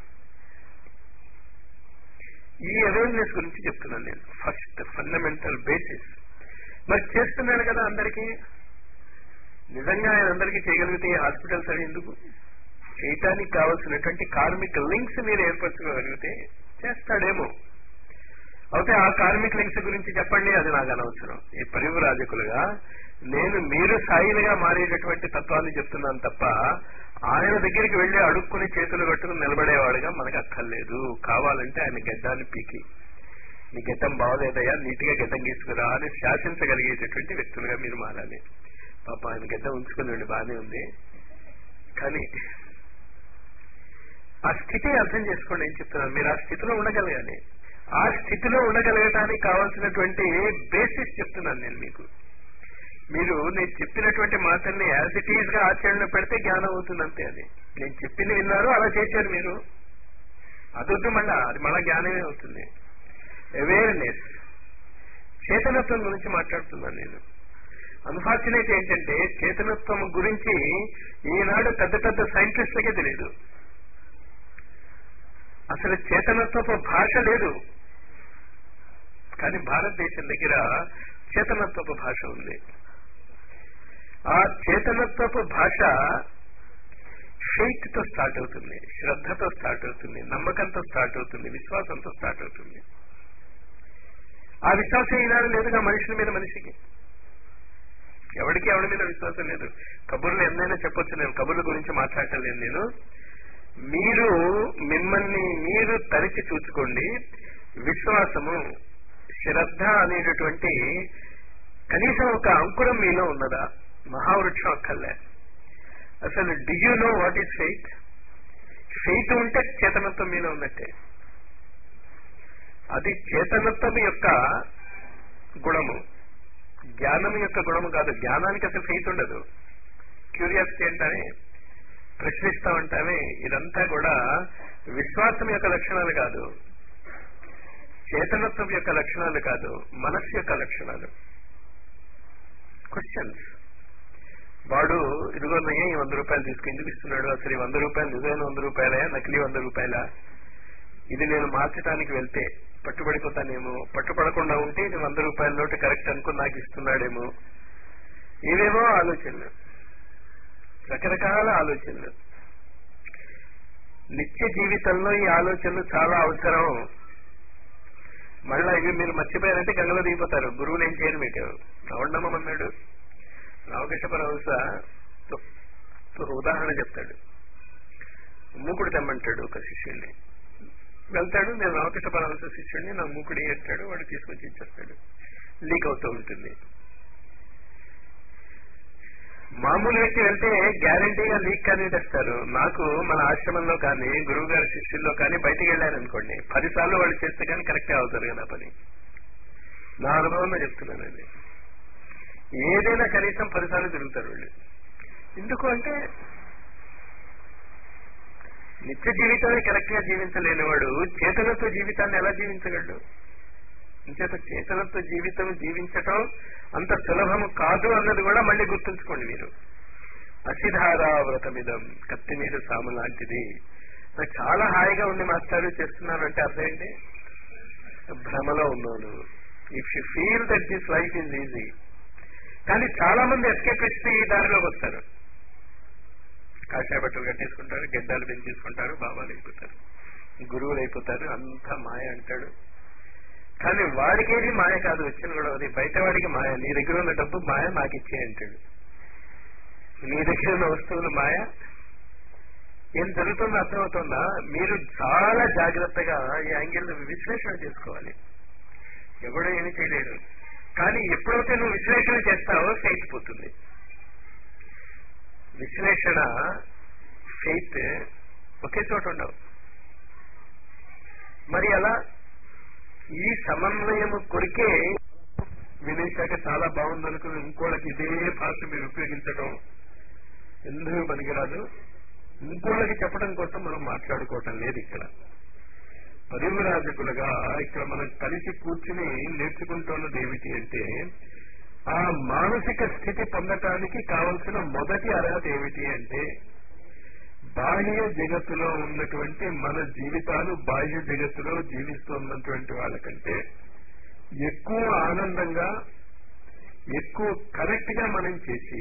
A: ఈ అవేర్నెస్ గురించి చెప్తున్నాను నేను ఫస్ట్ ఫండమెంటల్ బేసిస్ మరి చేస్తున్నాడు కదా అందరికీ నిజంగా ఆయన అందరికీ చేయగలిగితే ఈ హాస్పిటల్స్ అవి ఎందుకు చేయటానికి కావలసినటువంటి కార్మిక లింక్స్ మీరు ఏర్పరచుకోగలిగితే చేస్తాడేమో అయితే ఆ కార్మిక లింక్స్ గురించి చెప్పండి అది నాకు అనవసరం ఈ పరివరాజకులుగా నేను మీరు సాయిలుగా మారేటటువంటి తత్వాన్ని చెప్తున్నాను తప్ప ఆయన దగ్గరికి వెళ్లి అడుక్కుని చేతులు కట్టుకుని నిలబడేవాడుగా మనకు అక్కర్లేదు కావాలంటే ఆయన గడ్డాన్ని పీకి నీ గడ్డం బాగోలేదయ్యా నీట్గా గడ్డం గీసుకురా అని శాసించగలిగేటటువంటి వ్యక్తులుగా మీరు మారాలి పాప ఆయన గడ్డ ఉంచుకుని బాగానే ఉంది కానీ ఆ స్థితి అర్థం చేసుకోండి ఏం చెప్తున్నాను మీరు ఆ స్థితిలో ఉండగలగాలి ఆ స్థితిలో ఉండగలగటానికి కావాల్సినటువంటి బేసిస్ చెప్తున్నాను నేను మీకు మీరు నేను చెప్పినటువంటి మాటల్ని యాజ్ ఇట్ ఈజ్ గా ఆచరణలో పెడితే జ్ఞానం అవుతుంది అంతే అది నేను చెప్పింది విన్నారు అలా చేశారు మీరు అదొద్దు మళ్ళా అది మళ్ళా జ్ఞానమే అవుతుంది అవేర్నెస్ చేతనత్వం గురించి మాట్లాడుతున్నాను నేను అన్ఫార్చునేట్ ఏంటంటే చేతనత్వం గురించి ఈనాడు పెద్ద పెద్ద సైంటిస్టులకే తెలియదు అసలు చేతనత్వపు భాష లేదు కానీ భారతదేశం దగ్గర చేతనత్వపు భాష ఉంది ఆ చేతనత్వపు భాష ఫెయిత్ తో స్టార్ట్ అవుతుంది శ్రద్ధతో స్టార్ట్ అవుతుంది నమ్మకంతో స్టార్ట్ అవుతుంది విశ్వాసంతో స్టార్ట్ అవుతుంది ఆ విశ్వాసం ఈనాడు లేదుగా మనుషుల మీద మనిషికి ఎవరికి ఎవరి మీద విశ్వాసం లేదు కబుర్లు ఎన్నైనా చెప్పొచ్చు నేను కబుర్ల గురించి మాట్లాడటం లేదు నేను మీరు మిమ్మల్ని మీరు తరిచి చూసుకోండి విశ్వాసము శ్రద్ధ అనేటటువంటి కనీసం ఒక అంకురం మీలో ఉన్నదా మహావృక్షం అక్కర్లే అసలు do you know what is faith faith ఉంటే చేతనత్వం మీలో ఉన్నట్టే అది చేతనత్వం యొక్క గుణము జ్ఞానం యొక్క గుణము కాదు జ్ఞానానికి అసలు ఫెయిత్ ఉండదు క్యూరియాసిటీ అంటానే ప్రశ్నిస్తా ఉంటామే ఇదంతా కూడా విశ్వాసం యొక్క లక్షణాలు కాదు చేతనత్వం యొక్క లక్షణాలు కాదు మనస్సు యొక్క లక్షణాలు క్వశ్చన్స్ వాడు ఇదిగోన్నయ్య ఈ వంద రూపాయలు తీసుకుని ఎందుకు ఇస్తున్నాడు అసలు ఈ వంద రూపాయలు నిజమైన వంద రూపాయలే నకిలీ వంద రూపాయల ఇది నేను మార్చడానికి వెళ్తే పట్టుబడిపోతానేమో పట్టుపడకుండా ఉంటే ఇది వంద రూపాయల నోటు కరెక్ట్ అనుకుని నాకు ఇస్తున్నాడేమో ఇవేమో ఆలోచనలు రకరకాల ఆలోచనలు నిత్య జీవితంలో ఈ ఆలోచనలు చాలా అవసరం మళ్ళా ఇవి మీరు మర్చిపోయారంటే గంగలో దిగిపోతారు గురువులు ఏం చేయరు మీకు రావణమ్మన్నాడు రామకృష్ణ పరమహంస ఒక ఉదాహరణ చెప్తాడు మూకుడు తెమ్మంటాడు ఒక శిష్యుడిని వెళ్తాడు నేను రామకృష్ణ పరమహంస శిష్యుడిని నా మూకుడు అంటాడు వాడు తీసుకొచ్చి ఇచ్చేస్తాడు లీక్ అవుతూ ఉంటుంది మామూలు వ్యక్తి వెళ్తే గ్యారంటీగా లీక్ కానీ తెస్తారు నాకు మన ఆశ్రమంలో కానీ గురువు గారి శిష్యుల్లో కానీ బయటికి వెళ్ళారనుకోండి పదిసార్లు వాళ్ళు చేస్తే కానీ కరెక్టే అవుతారు కదా పని నా అనుభవంలో చెప్తున్నానండి ఏదైనా కనీసం పదిసార్లు తిరుగుతారు వీళ్ళు ఎందుకు అంటే నిత్య జీవితమే కరెక్ట్ గా జీవించలేనివాడు చేతనత్వ జీవితాన్ని ఎలా జీవించగలడు ఇంచేత చేతనత్వ జీవితం జీవించటం అంత సులభము కాదు అన్నది కూడా మళ్ళీ గుర్తుంచుకోండి మీరు అసిధారావ్రతమిదం కత్తి మీద సాము లాంటిది నాకు చాలా హాయిగా ఉంది మాస్టారు చేస్తున్నాను అంటే అర్థం ఏంటి భ్రమలో ఉన్నాను if you feel that this life is easy కానీ చాలా మంది ఎస్కేప్ ఇస్తే ఈ దారిలోకి వస్తారు కాషాయ బట్టలు కట్టేసుకుంటారు గడ్డాలు పెంచేసుకుంటారు బాబాలు అయిపోతారు గురువులు అయిపోతారు అంతా మాయ అంటాడు కానీ వాడికేది మాయ కాదు వచ్చిన కూడా అది బయట వాడికి మాయ నీ దగ్గర ఉన్న డబ్బు మాయ నాకు ఇచ్చే అంటాడు నీ దగ్గర ఉన్న వస్తువులు మాయ ఏం జరుగుతుందో అర్థమవుతుందా మీరు చాలా జాగ్రత్తగా ఈ యాంగిల్ విశ్లేషణ చేసుకోవాలి ఎవడో ఏమి చేయలేడు కానీ ఎప్పుడైతే నువ్వు విశ్లేషణ చేస్తావో ఫెయిత్ పోతుంది విశ్లేషణ ఫెయిత్ ఒకే చోట ఉండవు మరి అలా ఈ సమన్వయము కొరికే వినేశాక చాలా బాగుందనుకుని ఇంకోళ్ళకి ఇదే భాష మీరు ఉపయోగించడం ఎందుకు పనికిరాదు ఇంకోళ్ళకి చెప్పడం కోసం మనం మాట్లాడుకోవటం లేదు ఇక్కడ పరిమరాజకులుగా ఇక్కడ మనం కలిసి కూర్చుని నేర్చుకుంటున్నది ఏమిటి అంటే ఆ మానసిక స్థితి పొందటానికి కావలసిన మొదటి అర్హత ఏమిటి అంటే బాహ్య జగత్తులో ఉన్నటువంటి మన జీవితాలు బాహ్య జగత్తులో జీవిస్తున్నటువంటి వాళ్ళకంటే ఎక్కువ ఆనందంగా ఎక్కువ కరెక్ట్ గా మనం చేసి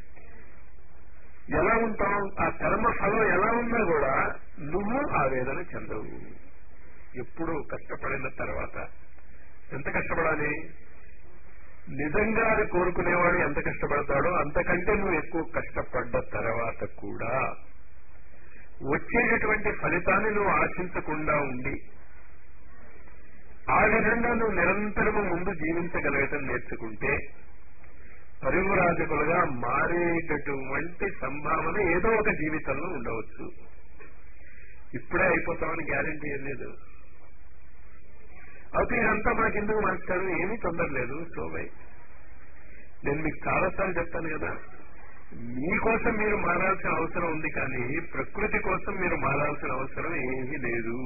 A: ఎలా ఉంటాం ఆ కర్మ ఫలం ఎలా ఉన్నా కూడా నువ్వు ఆవేదన చెందవు ఎప్పుడు కష్టపడిన తర్వాత ఎంత కష్టపడాలి నిజంగా అది కోరుకునేవాడు ఎంత కష్టపడతాడో అంతకంటే నువ్వు ఎక్కువ కష్టపడ్డ తర్వాత కూడా వచ్చేటటువంటి ఫలితాన్ని నువ్వు ఆశించకుండా ఉండి ఆ విధంగా నువ్వు నిరంతరము ముందు జీవించగలగటం నేర్చుకుంటే పరిమరాజకులుగా మారేటటువంటి సంభావన ఏదో ఒక జీవితంలో ఉండవచ్చు ఇప్పుడే అయిపోతామని గ్యారంటీ ఏం లేదు అయితే ఇదంతా మాకు ఎందుకు మాస్టారు ఏమీ తొందర లేదు సోమై నేను మీకు చాలాసార్లు చెప్తాను కదా మీకోసం మీరు మారాల్సిన అవసరం ఉంది కానీ ప్రకృతి కోసం మీరు మారాల్సిన అవసరం ఏమీ లేదు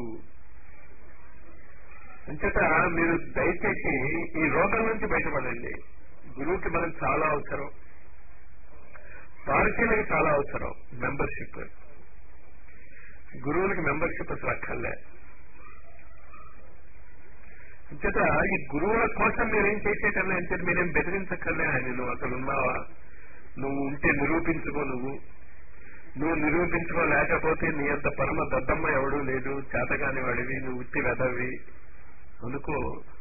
A: అంచేత మీరు దయచేసి ఈ రోగం నుంచి బయటపడండి గురువుకి మనం చాలా అవసరం పార్టీలకి చాలా అవసరం మెంబర్షిప్ గురువులకి మెంబర్షిప్ అసలు అక్కర్లే అంచేత ఈ గురువుల కోసం మీరేం చేసేటన్నా అంటే మీరేం బెదిరించక్కర్లే ఆయన నువ్వు అసలు ఉన్నావా నువ్వు ఉంటే నిరూపించుకో నువ్వు నువ్వు నిరూపించుకోలేకపోతే నీ అంత పరమ దద్దమ్మ ఎవడూ లేదు చేతగాని వాడివి నువ్వు ఉత్తి వెదవి అనుకో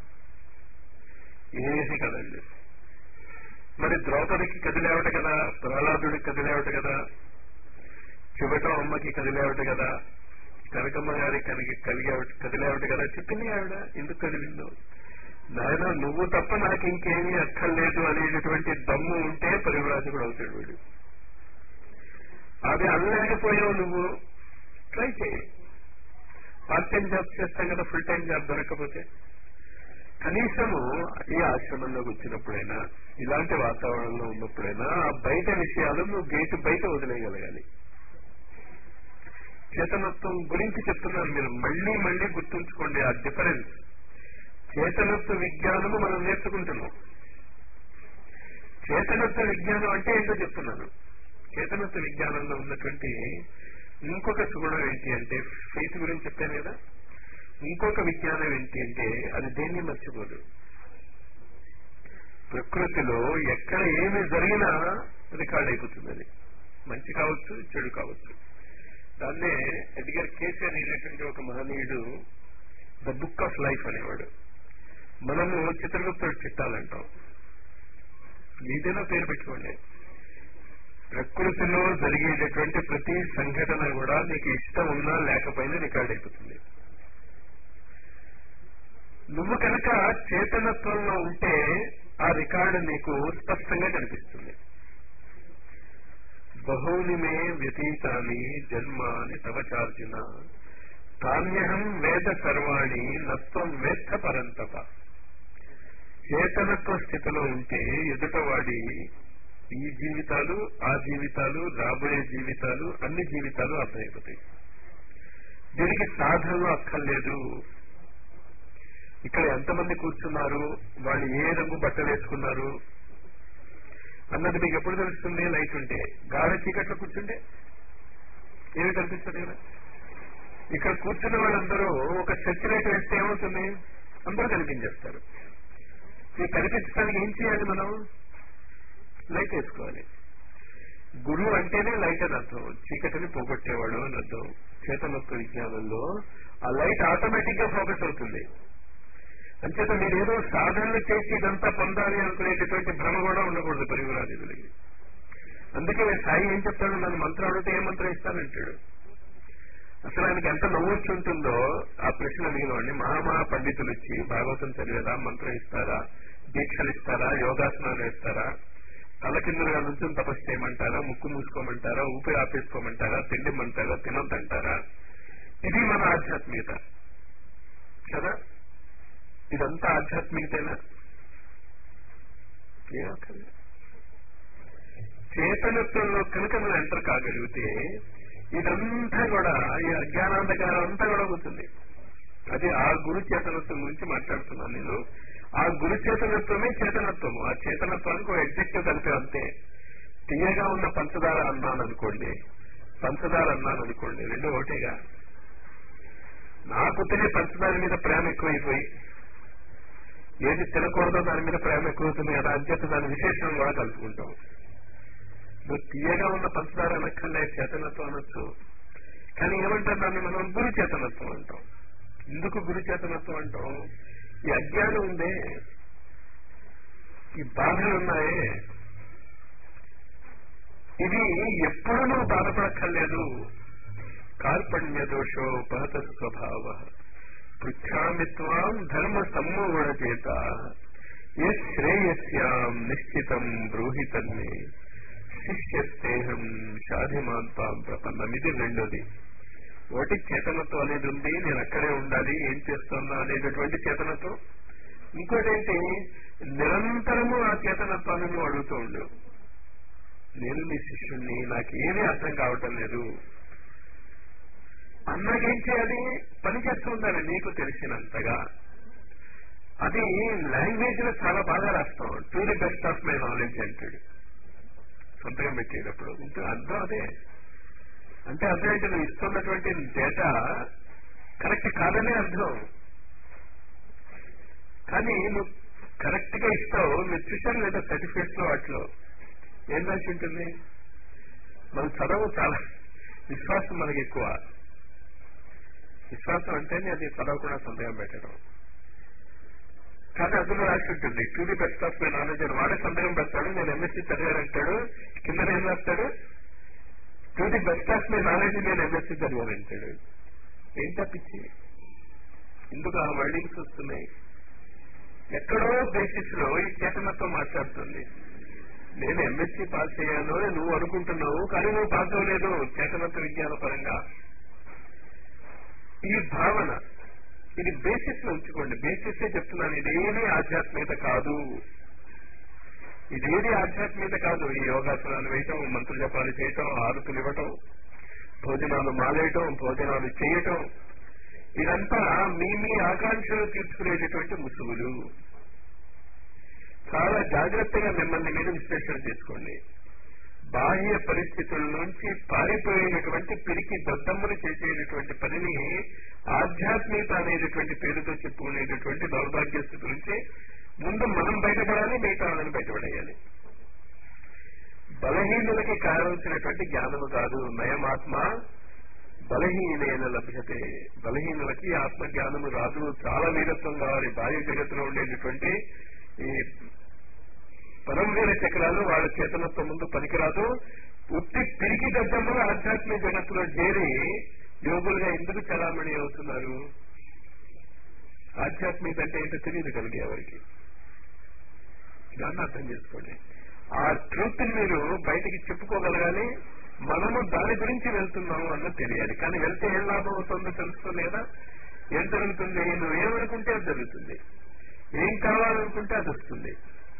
A: ఏది కదండి మరి ద్రౌపదికి కదిలేవట కదా ప్రహ్లాదుడికి కదిలేవట కదా చివటం అమ్మకి కదిలేవట కదా కనకమ్మ గారికి కలిగి కలిగేవట కదిలేవట కదా చెప్పింది ఆవిడ ఎందుకు కదిలిందో నాయన నువ్వు తప్ప నాకు ఇంకేమీ అక్కర్లేదు అనేటటువంటి దమ్ము ఉంటే పరివ్రాజకుడు అవుతాడు వీడు అది అనలేకపోయావు నువ్వు ట్రై చేయి పార్ట్ టైం జాబ్ చేస్తాం కదా ఫుల్ టైం జాబ్ దొరకకపోతే కనీసము ఈ ఆశ్రమంలోకి వచ్చినప్పుడైనా ఇలాంటి వాతావరణంలో ఉన్నప్పుడైనా ఆ బయట విషయాలు నువ్వు గేటు బయట వదిలేయగలగాలి చేతనత్వం గురించి చెప్తున్నాను మీరు మళ్ళీ మళ్ళీ గుర్తుంచుకోండి ఆ డిఫరెన్స్ చేతనత్వ విజ్ఞానము మనం నేర్చుకుంటున్నాం చేతనత్వ విజ్ఞానం అంటే ఏంటో చెప్తున్నాను చేతనత్వ విజ్ఞానంలో ఉన్నటువంటి ఇంకొక సుగుణం ఏంటి అంటే ఫెయిత్ గురించి చెప్పాను కదా ఇంకొక విజ్ఞానం ఏంటి అంటే అది దేన్ని మర్చిపోదు ప్రకృతిలో ఎక్కడ ఏమి జరిగినా రికార్డ్ అయిపోతుంది అది మంచి కావచ్చు చెడు కావచ్చు దాన్నే ఎడ్గర్ కేసీ అనేటటువంటి ఒక మహనీయుడు ద బుక్ ఆఫ్ లైఫ్ అనేవాడు మనము చిత్రగుప్తుడు చిట్టాలంటాం మీదైనా పేరు పెట్టుకోండి ప్రకృతిలో జరిగేటటువంటి ప్రతి సంఘటన కూడా నీకు ఇష్టం ఉన్నా లేకపోయినా రికార్డ్ అయిపోతుంది నువ్వు కనుక చేతనత్వంలో ఉంటే ఆ రికార్డు నీకు స్పష్టంగా కనిపిస్తుంది బహూని మే వ్యతీతాని జన్మాని తవచార్జున కామ్యహం వేద సర్వాణి నత్వం వేత్త పరంతప చేతనత్వ స్థితిలో ఉంటే ఎదుటవాడి ఈ జీవితాలు ఆ జీవితాలు రాబోయే జీవితాలు అన్ని జీవితాలు అర్థమైపోతాయి దీనికి సాధనలు అక్కర్లేదు ఇక్కడ ఎంతమంది కూర్చున్నారు వాళ్ళు ఏ రంగు బట్టలు వేసుకున్నారు అన్నది మీకు ఎప్పుడు తెలుస్తుంది లైట్ ఉంటే గాఢ చీకట్లో కూర్చుంటే ఏమి కనిపిస్తుంది కదా ఇక్కడ కూర్చున్న వాళ్ళందరూ ఒక చర్చ్ లైట్ వేస్తే ఏమవుతుంది అందరూ కనిపించేస్తారు ఈ కనిపించడానికి ఏం చేయాలి మనం లైట్ వేసుకోవాలి గురువు అంటేనే లైట్ అని అర్థం చీకటిని పోగొట్టేవాడు అని అర్థం చేతనత్వ విజ్ఞానంలో ఆ లైట్ ఆటోమేటిక్ గా ఫోకస్ అవుతుంది అంచేత మీరు ఏదో సాధనలు చేసి ఇదంతా పొందాలి అనుకునేటటువంటి భ్రమ కూడా ఉండకూడదు పరిగురాజులకి అందుకే సాయి ఏం చెప్తాడు నన్ను మంత్రం అడిగితే ఏ మంత్రం ఇస్తానంటాడు అసలు ఆయనకి ఎంత నవ్వొచ్చి ఉంటుందో ఆ ప్రశ్న అడిగిన వాడిని మహామహా పండితులు వచ్చి భాగవతం చదివేదా మంత్రం ఇస్తారా దీక్షలు ఇస్తారా యోగాసనాలు ఇస్తారా తల కిందలుగా నుంచి తపస్సు చేయమంటారా ముక్కు మూసుకోమంటారా ఊపిరి ఆపేసుకోమంటారా తిండిమంటారా తినొద్దంటారా ఇది మన ఆధ్యాత్మికత కదా ఇదంతా ఆధ్యాత్మికతేనా ఏమక్కర్లేదు చేతనత్వంలో కనుక మనం ఎంటర్ కాగలిగితే ఇదంతా కూడా ఈ అజ్ఞానాంధకారం అంతా కూడా పోతుంది అది ఆ గురు చేతనత్వం గురించి మాట్లాడుతున్నాను నేను ఆ గురు చేతనత్వమే చేతనత్వము ఆ చేతనత్వానికి ఒక ఎగ్జెక్టివ్ కలిపే అంతే తీయగా ఉన్న పంచదార అన్నాను అనుకోండి పంచదార అన్నాను అనుకోండి రెండు ఒకటేగా నాకు తినే పంచదార మీద ప్రేమ ఎక్కువైపోయి ఏది తినకూడదో దాని మీద ప్రేమ ఎక్కువవుతుంది కదా అంచేత దాని విశేషణం కూడా కలుపుకుంటాం నువ్వు తీయగా ఉన్న పంచదార అనక్కర్లే చేతనత్వం అనొచ్చు కానీ ఏమంటారు దాన్ని మనం గురు చేతనత్వం అంటాం ఎందుకు గురు చేతనత్వం అంటాం ఈ అజ్ఞానం ఉందే ఈ బాధలు ఉన్నాయే ఇవి ఎప్పుడు నువ్వు బాధపడక్కర్లేదు కార్పణ్య దోషోపహత స్వభావ పృచ్ఛామిత్వాం ధర్మ సమ్మూఢ చేత ఏ శ్రేయస్యాం నిశ్చితం బ్రూహితన్నే శిష్యస్తేహం షాధిమాంతాం ప్రపన్నం ఇది రెండోది ఒకటి చేతనత్వం అనేది ఉంది నేను అక్కడే ఉండాలి ఏం చేస్తున్నా అనేటటువంటి చేతనత్వం ఇంకోటి ఏంటి నిరంతరము ఆ చేతనత్వాన్ని నువ్వు అడుగుతూ ఉండు నేను నీ శిష్యుణ్ణి నాకేమీ అర్థం కావటం లేదు అన్నాకేం చేయాలి పని చేస్తూ ఉండాలి నీకు తెలిసినంతగా అది లాంగ్వేజ్ లో చాలా బాగా రాస్తాం to the best of my knowledge అంటాడు సొంతగా పెట్టేటప్పుడు ఇంకా అర్థం అదే అంటే అర్థం ఏంటి నువ్వు ఇస్తున్నటువంటి డేటా కరెక్ట్ కాదనే అర్థం కానీ నువ్వు కరెక్ట్ గా ఇస్తావు మీరు చూశారు లేదా సర్టిఫికేట్స్ లో వాటిలో ఏం రాసి ఉంటుంది మన చదవు చాలా విశ్వాసం మనకి ఎక్కువ విశ్వాసం అంటేనే అది చదవకుండా సందేహం పెట్టడం కానీ అందులో రాసి ఉంటుంది to the best of my knowledge అని వాడే సందేహం పెడతాడు నేను ఎంఎస్సీ చదివానంటాడు కింద ఏం రాస్తాడు to the best of my knowledge నేను ఎంఎస్సీ చదివానంటాడు ఏం తప్పించి ఎందుకు ఆ వర్డింగ్స్ వస్తున్నాయి ఎక్కడో బేసిస్ లో ఈ చేతనత్వం మాట్లాడుతుంది నేను ఎంఎస్సీ పాస్ అయ్యాను అని నువ్వు అనుకుంటున్నావు కానీ నువ్వు పాస్ అవ్వలేదు చేతనత్వ విజ్ఞాన పరంగా ఈ భావన ఇది బేసిస్ లో ఉంచుకోండి బేసిస్ చెప్తున్నాను ఇదేమీ ఆధ్యాత్మికత కాదు ఇదేది ఆధ్యాత్మికత కాదు ఈ యోగాసనాలు వేయటం మంత్ర జపాలు చేయటం ఆరుతులు ఇవ్వటం భోజనాలు మాలేయటం భోజనాలు చేయటం ఇదంతా మీ మీ ఆకాంక్షలు తీర్చుకునేటటువంటి ముసుగులు చాలా జాగ్రత్తగా మిమ్మల్ని మీరు విశ్లేషణ చేసుకోండి బాహ్య పరిస్థితుల నుంచి పారిపోయినటువంటి పిరికి దద్దమ్మలు చేసేటటువంటి పనిని ఆధ్యాత్మికత అనేటటువంటి పేరుతో చెప్పుకునేటటువంటి దౌర్భాగ్య స్థితి నుంచి ముందు మనం బయటపడాలి మిగతా వాళ్ళని బయటపడేయాలి బలహీనులకి కావాల్సినటువంటి జ్ఞానము కాదు నయమాత్మ బలహీనైన లభ్యతే బలహీనులకి ఆత్మ జ్ఞానము రాదు చాలా వీరత్వం కావాలి బాహ్య జగత్తులో ఉండేటటువంటి ఈ పరమవీర చక్రాలు వాళ్ళ చేతనత్వం ముందు పనికిరాదు ఉత్తి పిరికి దద్దమ్మలు ఆధ్యాత్మిక జగత్తులో చేరి యోగులుగా ఎందుకు చలామణి అవుతున్నారు ఆధ్యాత్మిక అంటే ఏంటో తెలియదు కలిగే ఎవరికి దాన్ని అర్థం చేసుకోండి ఆ ట్రూత్ ని మీరు బయటికి చెప్పుకోగలగాలి మనము దాని గురించి వెళ్తున్నాము అన్నది తెలియాలి కానీ వెళ్తే ఏం లాభం అవుతుందో తెలుసుకోలేదా ఏం జరుగుతుంది నువ్వు ఏమనుకుంటే అది జరుగుతుంది ఏం కావాలనుకుంటే అది వస్తుంది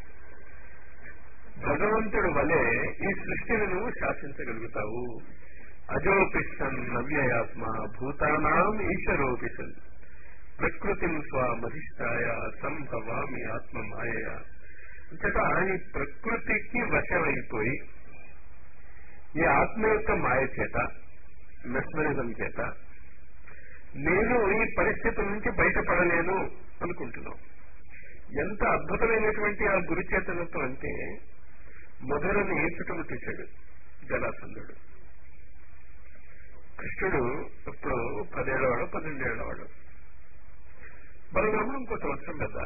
A: భగవంతుడు వలె ఈ సృష్టిని నువ్వు శాసించగలుగుతావు అజోపిషన్ నవ్యయాత్మ భూతానాం ఈశ్వరోపిషన్ ప్రకృతిం స్వమధిష్టాయ సంభవామి ఆత్మ మాయ అంతటా ఈ ప్రకృతికి వశమైపోయి ఈ ఆత్మ యొక్క మాయ చేత మెస్మరిజం చేత నేను ఈ పరిస్థితుల నుంచి బయటపడలేను అనుకుంటున్నాం ఎంత అద్భుతమైనటువంటి ఆ గురుచేతనత్వం అంటే మొదలని చుట్టుముట్టించాడు జలాసంధుడు కృష్ణుడు ఇప్పుడు పదేళ్లవాడు పన్నెండేళ్లవాడు బలరాముడు ఇంకో సంవత్సరం పెద్ద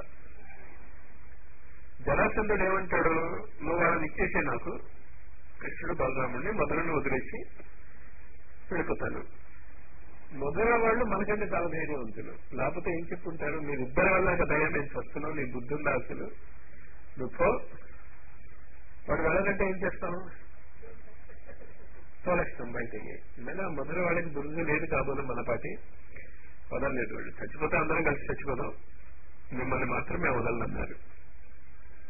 A: జరాసంధుడు ఏమంటాడు నువ్వు వాళ్ళని ఇచ్చేసే నాకు కృష్ణుడు బలరాముడిని మొదలను వదిలేసి వెళ్ళిపోతాను మొదల వాళ్ళు మనకంటే చాలా ధైర్యవంతులు లేకపోతే ఏం చెప్పుంటారు మీరిద్దరి వల్ల కదా నేను చస్తున్నావు నీ బుద్ధి ఉందా అసలు నువ్వు పో. వాడు వెళ్ళాలంటే ఏం చేస్తాం తోలేస్తాం బయటికి మళ్ళీ మొదటి వాళ్ళకి బుద్ధి లేదు కాబోలు మన పాటి వదలలేదు వాళ్ళు చచ్చిపోతే అందరం కలిసి చచ్చిపోదాం మిమ్మల్ని మాత్రమే వదలన్నారు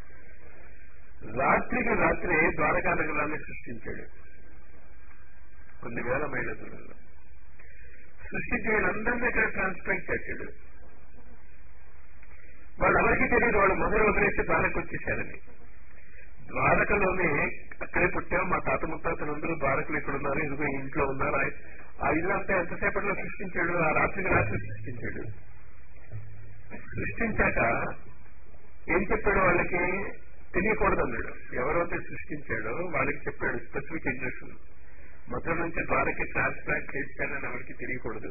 A: రాత్రికి రాత్రి ద్వారకా నగరాన్ని సృష్టించాడు కొన్ని వేల మైళ్ళ దూరంలో సృష్టించి వీళ్ళందరినీ ఇక్కడ ట్రాన్స్ప్లాంట్ చేశాడు వాళ్ళు ఎవరికి తెలియదు వాళ్ళు మొదలు వదిలేసి ద్వారకు వచ్చేసారని ద్వారకలోనే అక్కడే పుట్టాం మా తాత ముత్తాతలందరూ ద్వారకలు ఇక్కడ ఉన్నారు ఇదిగో ఇంట్లో ఉన్నారు ఆ- ఆ ఇల్లు అంతా ఎంతసేపట్లో సృష్టించాడు ఆ రాత్రికి రాత్రి సృష్టించాడు సృష్టించాక ఏం చెప్పాడు వాళ్ళకి తెలియకూడదు అన్నాడు ఎవరైతే సృష్టించాడో వాళ్ళకి చెప్పాడు స్పెసిఫిక్ ఇంజక్షన్ మొదటి నుంచి ద్వారకి ట్రాన్స్ప్లాంట్ చేశాడని ఎవరికి తెలియకూడదు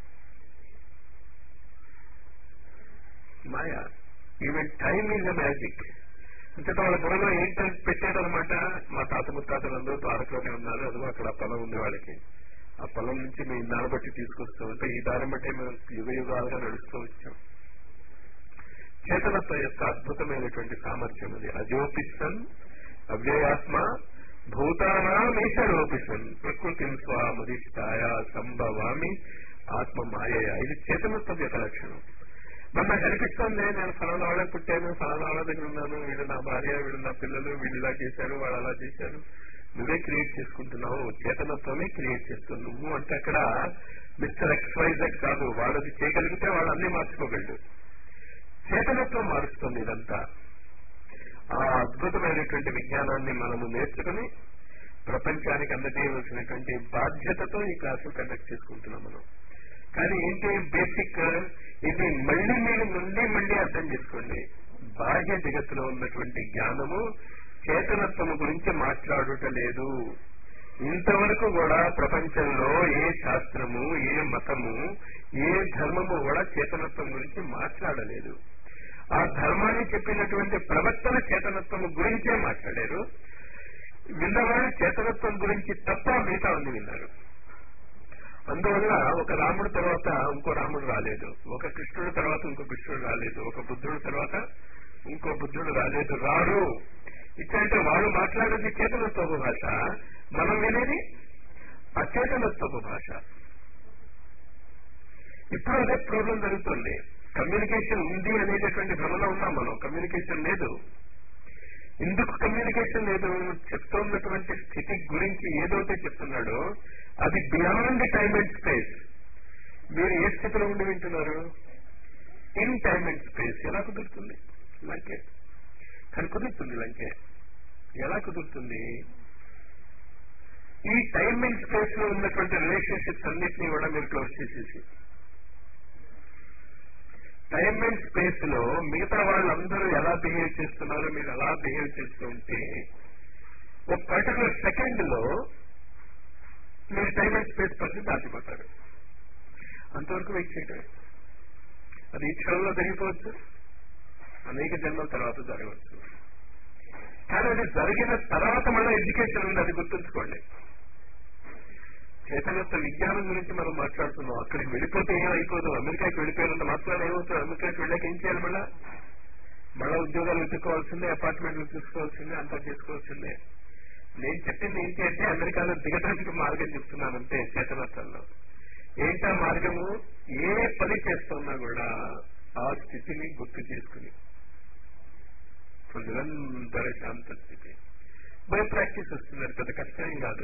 A: మాయ even time is a magic అంటే వాళ్ళ బుర్రలో ఏంటో పెట్టాడనమాట మా తాత ముత్తాతలందరూ ద్వారకలోనే ఉన్నారు అదిగో అక్కడ ఆ పొలం ఉంది వాళ్ళకి ఆ పొలం నుంచి మేము దారి బట్టి తీసుకొస్తూ ఉంటే ఈ దారి బట్టి మేము యుగ యుగాలుగా నడుస్తూ వచ్చాం చేతనత్వం యొక్క అద్భుతమైనటువంటి సామర్థ్యం అది అజోపిసన్ అవ్యయాత్మ భూతానామీశరోపిసన్ ప్రకృతి స్వామధిష్టాయ సంభవామి ఆత్మ మాయ ఇది చేతనత్వం యొక్క లక్షణం మరి నాకు అనిపిస్తుంది నేను ఫలానా వాళ్ళ పుట్టాను ఫలానా వాళ్ళ దగ్గర ఉన్నాను వీళ్ళు నా భార్య వీళ్ళు నా పిల్లలు వీళ్ళు ఇలా చేశారు వాళ్ళు అలా చేశారు నువ్వే క్రియేట్ చేసుకుంటున్నావు చేతనత్వమే క్రియేట్ చేస్తున్నావు నువ్వు అంటే అక్కడ మిస్టర్ ఎక్స్వైజెడ్ కాదు వాళ్ళది చేయగలిగితే వాళ్ళు అన్ని మార్చుకోగలడు చేతనత్వం మారుస్తుంది ఇదంతా ఆ అద్భుతమైనటువంటి విజ్ఞానాన్ని మనము నేర్చుకుని ప్రపంచానికి అందజేయవలసినటువంటి బాధ్యతతో ఈ క్లాసులు కండక్ట్ చేసుకుంటున్నాం మనం కానీ ఏంటి బేసిక్ ఇది మళ్ళీ మీరు నుండి మళ్ళీ అర్థం చేసుకోండి బాహ్య జగత్తులో ఉన్నటువంటి జ్ఞానము చేతనత్వము గురించి మాట్లాడుట లేదు ఇంతవరకు కూడా ప్రపంచంలో ఏ శాస్త్రము ఏ మతము ఏ ధర్మము కూడా చేతనత్వం గురించి మాట్లాడలేదు ఆ ధర్మాన్ని చెప్పినటువంటి ప్రవర్తన చేతనత్వం గురించే మాట్లాడారు విన్నవాళ్ళు చేతనత్వం గురించి తప్ప మిగతా ఉంది విన్నారు అందువల్ల ఒక రాముడు తర్వాత ఇంకో రాముడు రాలేదు ఒక కృష్ణుడు తర్వాత ఇంకో కృష్ణుడు రాలేదు ఒక బుద్ధుడు తర్వాత ఇంకో బుద్ధుడు రాలేదు రారు ఇట్లంటే వాళ్ళు మాట్లాడేది చేతనత్వపు భాష మనం వినేది అచేతనత్వపు భాష ఇప్పుడు అదే ప్రాబ్లం జరుగుతుంది కమ్యూనికేషన్ ఉంది అనేటటువంటి భ్రమలో ఉన్నాం మనం కమ్యూనికేషన్ లేదు ఎందుకు కమ్యూనికేషన్ లేదు చెప్తున్నటువంటి స్థితి గురించి ఏదైతే చెప్తున్నాడో అది బియాండ్ టైమ్ అండ్ స్పేస్ మీరు ఏ స్థితిలో ఉండి వింటున్నారు ఇన్ టైమ్ అండ్ స్పేస్ ఎలా కుదురుతుంది లంకే కానీ కుదురుతుంది లంకే ఎలా కుదురుతుంది ఈ టైమ్ అండ్ స్పేస్ లో ఉన్నటువంటి రిలేషన్షిప్స్ అన్నిటినీ కూడా మీరు క్లోజ్ చేసేసి టైమ్ అండ్ స్పేస్ లో మిగతా వాళ్ళందరూ ఎలా బిహేవ్ చేస్తున్నారో మీరు ఎలా బిహేవ్ చేస్తూ ఉంటే ఒక పర్టికులర్ సెకండ్ లో మీరు టైమ్ అండ్ స్పేస్ పరిస్థితి దాటిపోతారు అంతవరకు వెయిట్ చేయటమే అది ఈ క్షణంలో జరిగిపోవచ్చు అనేక జన్మల తర్వాత జరగవచ్చు కానీ అది జరిగిన తర్వాత మళ్ళీ ఎడ్యుకేషన్ ఉంది అది గుర్తుంచుకోండి చేతనత్వ విజ్ఞానం గురించి మనం మాట్లాడుతున్నాం అక్కడికి వెళ్ళిపోతే ఏం అయిపోదు అమెరికాకి వెళ్ళిపోయినంత మాత్రాలు ఏమవుతుంది అమెరికాకి వెళ్ళాక ఏం చేయాలి మళ్ళా మళ్ళా ఉద్యోగాలు వెతుక్కోవాల్సిందే అపార్ట్మెంట్లు చూసుకోవాల్సిందే అంతా చేసుకోవాల్సిందే నేను చెప్పింది ఏంటి అంటే అమెరికాలో దిగడానికి మార్గం చెప్తున్నానంటే చేతనత్వంలో ఏంటా మార్గము ఏ పని చేస్తున్నా కూడా ఆ స్థితిని గుర్తు చేసుకుని నిరంతర శాంత స్థితి బై ప్రాక్టీస్ వస్తున్నారు పెద్ద కష్టం కాదు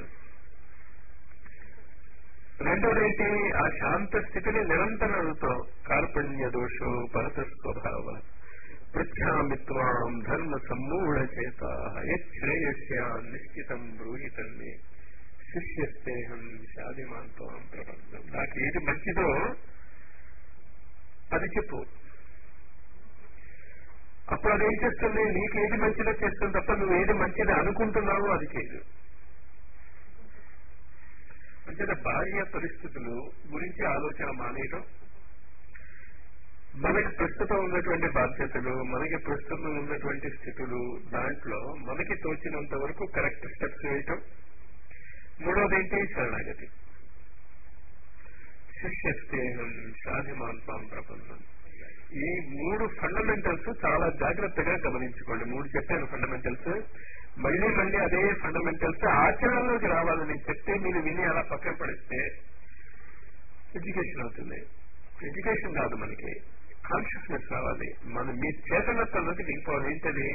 A: రెండోది ఏంటి ఆ శాంత స్థితిని నిరంతరం అడుగుతాం కార్పణ్య దోషో పరత స్వభావ పృచ్ఛామిత్వాం ధర్మ సమ్మూఢ చేత యశ్రేయస్య నిశ్చితం బ్రూహితం మే శిష్యస్తేహం శాదిమాంతం ప్రపంచం నాకు ఏది మంచిదో అది చెప్పు అప్పుడు అదేం చేస్తుంది నీకు ఏది మంచిదో చేస్తుంది తప్ప నువ్వు ఏది మంచిది అనుకుంటున్నావో అది చేయదు అంటే బాహ్య పరిస్థితులు గురించి ఆలోచన మానేయటం మనకి ప్రస్తుతం ఉన్నటువంటి బాధ్యతలు మనకి ప్రస్తుతం ఉన్నటువంటి స్థితులు దాంట్లో మనకి తోచినంత వరకు కరెక్ట్ స్టెప్స్ వేయటం మూడోది ఏంటి శరణాగతి శిష్యస్తేహం సాధిమాంతం ప్రపంచం ఈ మూడు ఫండమెంటల్స్ చాలా జాగ్రత్తగా గమనించుకోండి మూడు చెప్పాను ఫండమెంటల్స్ మళ్ళీ మళ్ళీ అదే ఫండమెంటల్స్ ఆచరణలోకి రావాలని చెప్తే మీరు విని అలా పక్కన పడిస్తే ఎడ్యుకేషన్ అవుతుంది ఎడ్యుకేషన్ కాదు మనకి కాన్షియస్నెస్ రావాలి మన మీ చేతనత్వంలోకి దిగిపోవాలి ఏంటది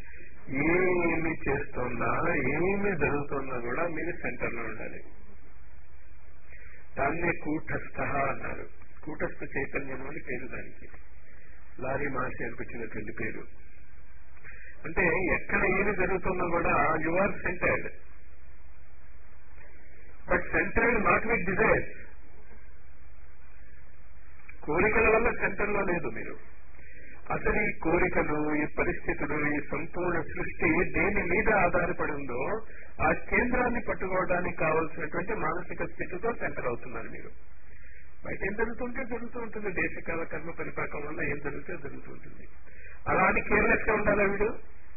A: ఏమి చేస్తున్నా ఏమి జరుగుతున్నా కూడా మీరు సెంటర్ లో ఉండాలి దాన్నే కూటస్థ అన్నారు కూటస్థ చైతన్యం అని పేరు దానికి లారీ మహాశయానికి వచ్చినటువంటి పేరు అంటే ఎక్కడ ఏమి జరుగుతున్నా కూడా you are centred but centred not with desires కోరికల వల్ల సెంటర్ లో లేదు మీరు అసలు ఈ కోరికలు ఈ పరిస్థితులు ఈ సంపూర్ణ సృష్టి దేని మీద ఆధారపడి ఉందో ఆ కేంద్రాన్ని పట్టుకోవడానికి కావలసినటువంటి మానసిక స్థితితో సెంటర్ అవుతున్నారు మీరు బయట ఏం జరుగుతుంటే జరుగుతూ ఉంటుంది దేశకాల కర్మ పరిపాకం వల్ల ఏం జరిగితే జరుగుతూ ఉంటుంది అలా అని కేర్లెస్ గా ఉండాలా వీడు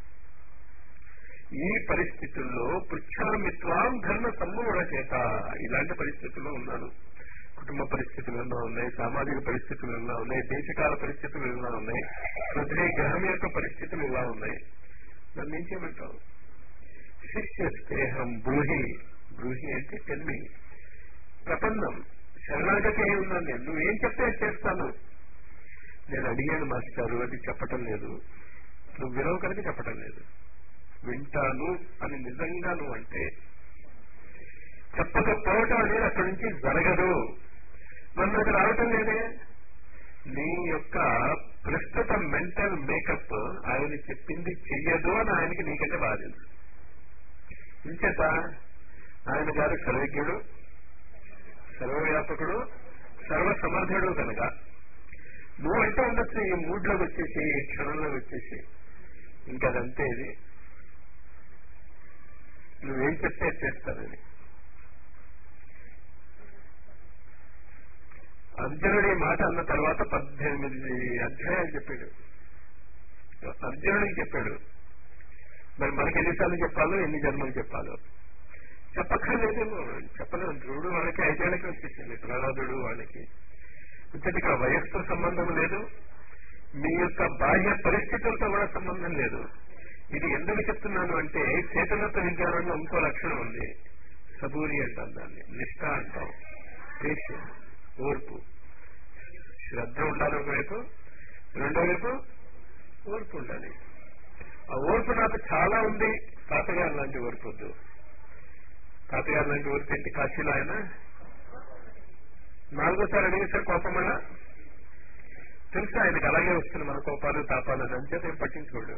A: ఈ పరిస్థితుల్లో పృచ్ఛామిత్వాం ధర్మ సమ్మూఢ చేత ఇలాంటి పరిస్థితుల్లో ఉన్నాను కుటుంబ పరిస్థితులు ఎలా ఉన్నాయి సామాజిక పరిస్థితులు ఎలా ఉన్నాయి దేశకాల పరిస్థితులు ఎలా ఉన్నాయి పృథ్వీ గ్రహం యొక్క పరిస్థితులు ఎలా ఉన్నాయి నన్ను ఏం చేయమంటావు శిష్య స్నేహం బ్రూహి బ్రూహి అంటే తెల్లి ప్రపంచం శరణాగతి అయి ఉన్నాను నేను నువ్వేం చెప్తే అది చేస్తాను నేను అడిగాను మాస్టారు అది చెప్పటం లేదు నువ్వు వినవు కనుక చెప్పటం లేదు వింటాను అని నిజంగా నువ్వు అంటే చెప్పకపోవటం అనేది అక్కడి నుంచి జరగదు నన్ను అది రావటం లేదే నీ యొక్క ప్రస్తుత మెంటల్ మేకప్ ఆయన చెప్పింది చెయ్యదు అని ఆయనకి నీకంటే బాధ తెలుసు ఇంచేత ఆయన గారు సర్వజ్ఞుడు సర్వవ్యాపకుడు సర్వసమర్థుడు కనుక నువ్వు అంటే ఉండొచ్చు ఈ మూడ్లోకి వచ్చేసి ఈ క్షణంలోకి వచ్చేసి ఇంకా అదంతే ఇది నువ్వేం చెప్తే చేస్తానని అర్జునుడు ఈ మాట అన్న తర్వాత పద్దెనిమిది అధ్యాయాలు చెప్పాడు అర్జునుడికి చెప్పాడు మరి మనకి ఎన్నిసార్లు చెప్పాలో ఎన్ని జన్మలు చెప్పాలో చెప్పక్కర్లేదేమో చెప్పలేము ధ్రువుడు వాళ్ళకి ఐదేళ్ళకి వచ్చేసింది ప్రహ్లాదుడు వాళ్ళకి ఇంతటికి వయస్సుతో సంబంధం లేదు మీ యొక్క బాహ్య పరిస్థితులతో కూడా సంబంధం లేదు ఇది ఎందుకు చెప్తున్నాను అంటే చేతనత్వ విజ్ఞానంలో ఇంకో లక్షణం ఉంది సబూరి అంటాం దాన్ని నిష్ఠ అంటాం పేషెన్స్ ఓర్పు శ్రద్ధ ఉండాలి ఒకవైపు రెండో వైపు ఓర్పు ఉండాలి ఆ ఓర్పు నాకు చాలా ఉంది తాతగారు లాంటి ఓర్పు వద్దు తాతగారు లాంటి ఓర్పు ఏంటి కాశీలో ఆయన నాలుగోసారి అడిగేసారి కోపం అలా తెలుసు ఆయనకు అలాగే వస్తుంది మన కోపాలు తాపాలు అని అంచేత ఏం పట్టించుకోడు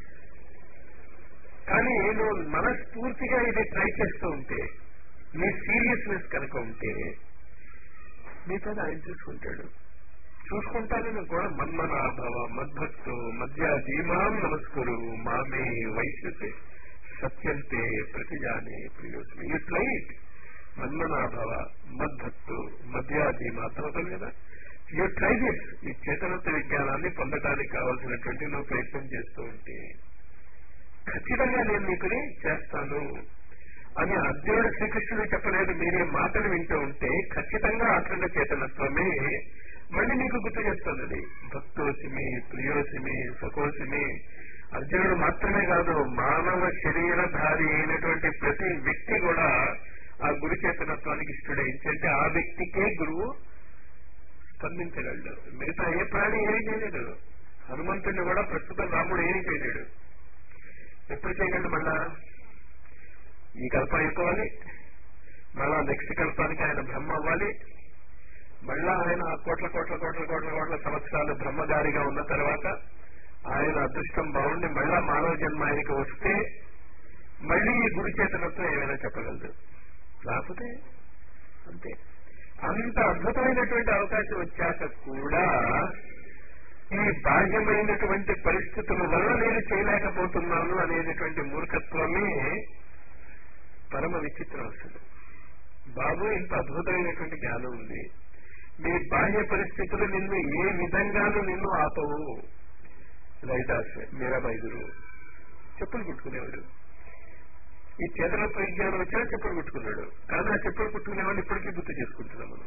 A: కానీ నువ్వు మనస్ఫూర్తిగా ఇది ట్రై చేస్తూ ఉంటే నీ సీరియస్నెస్ కనుక ఉంటే మీతో ఆయన చూసుకుంటాడు చూసుకుంటానని కూడా మన్మనాభవ మద్భక్తు మధ్య ధీమాం నమస్కరు మామే వైశ్యతే సత్యంతే ప్రతిజానే ప్రియోస్మి యూ ట్రైట్ మన్మనాభవ మద్భక్తు మధ్యాధీమా అర్థమవుతుంది కదా యూ ట్రై దిస్ ఈ చేతనత్వ విజ్ఞానాన్ని పొందడానికి కావాల్సినటువంటి నువ్వు ప్రయత్నం చేస్తూ ఉంటే ఖచ్చితంగా నేను నీకుని చేస్తాను అని అర్జునుడు శ్రీకృష్ణుడు చెప్పలేదు మీరే మాటలు వింటూ ఉంటే ఖచ్చితంగా అఖండ చేతనత్వమే మళ్ళీ మీకు గుర్తు చేస్తున్నది భక్తోసిమి ప్రియోసిమి సకోసిమి అర్జునుడు మాత్రమే కాదు మానవ శరీరధారి అయినటువంటి ప్రతి వ్యక్తి కూడా ఆ గురు చేతనత్వానికి ఇష్టడే ఏంటంటే ఆ వ్యక్తికే గురువు స్పందించగలడు మిగతా ఏ ప్రాణి ఏమీ చేయలేడు హనుమంతుడిని కూడా ప్రస్తుతం రాముడు ఏమీ చేయలేడు ఎప్పుడు చేయగలడు మళ్ళా ఈ కల్పం అయిపోవాలి మళ్ళా నెక్స్ట్ కల్పానికి ఆయన బ్రహ్మ అవ్వాలి మళ్ళా ఆయన కోట్ల కోట్ల కోట్ల కోట్ల కోట్ల సంవత్సరాలు బ్రహ్మగారిగా ఉన్న తర్వాత ఆయన అదృష్టం బాగుండి మళ్ళా మానవ జన్మ ఆయనకి వస్తే మళ్ళీ ఈ గురు చేతనత్వం ఏమైనా చెప్పగలదు లేకపోతే అంతే అంత అద్భుతమైనటువంటి అవకాశం వచ్చాక కూడా ఈ బాహ్యమైనటువంటి పరిస్థితుల వల్ల నేను చేయలేకపోతున్నాను అనేటటువంటి మూర్ఖత్వమే పరమ విచిత్రం అసలు బాబు ఇంత అద్భుతమైనటువంటి జ్ఞానం ఉంది మీ బాహ్య పరిస్థితులు నిన్ను ఏ విధంగానూ నిన్ను ఆపవు రైదాస్ మీరాబాయి గురువు చెప్పులు కుట్టుకునేవాడు ఈ చేతన పరిజ్ఞానం వచ్చినా చెప్పులు కుట్టుకున్నాడు కానీ ఆ చెప్పులు కుట్టుకునేవాడిని ఇప్పటికీ గుర్తు చేసుకుంటున్నాం మనం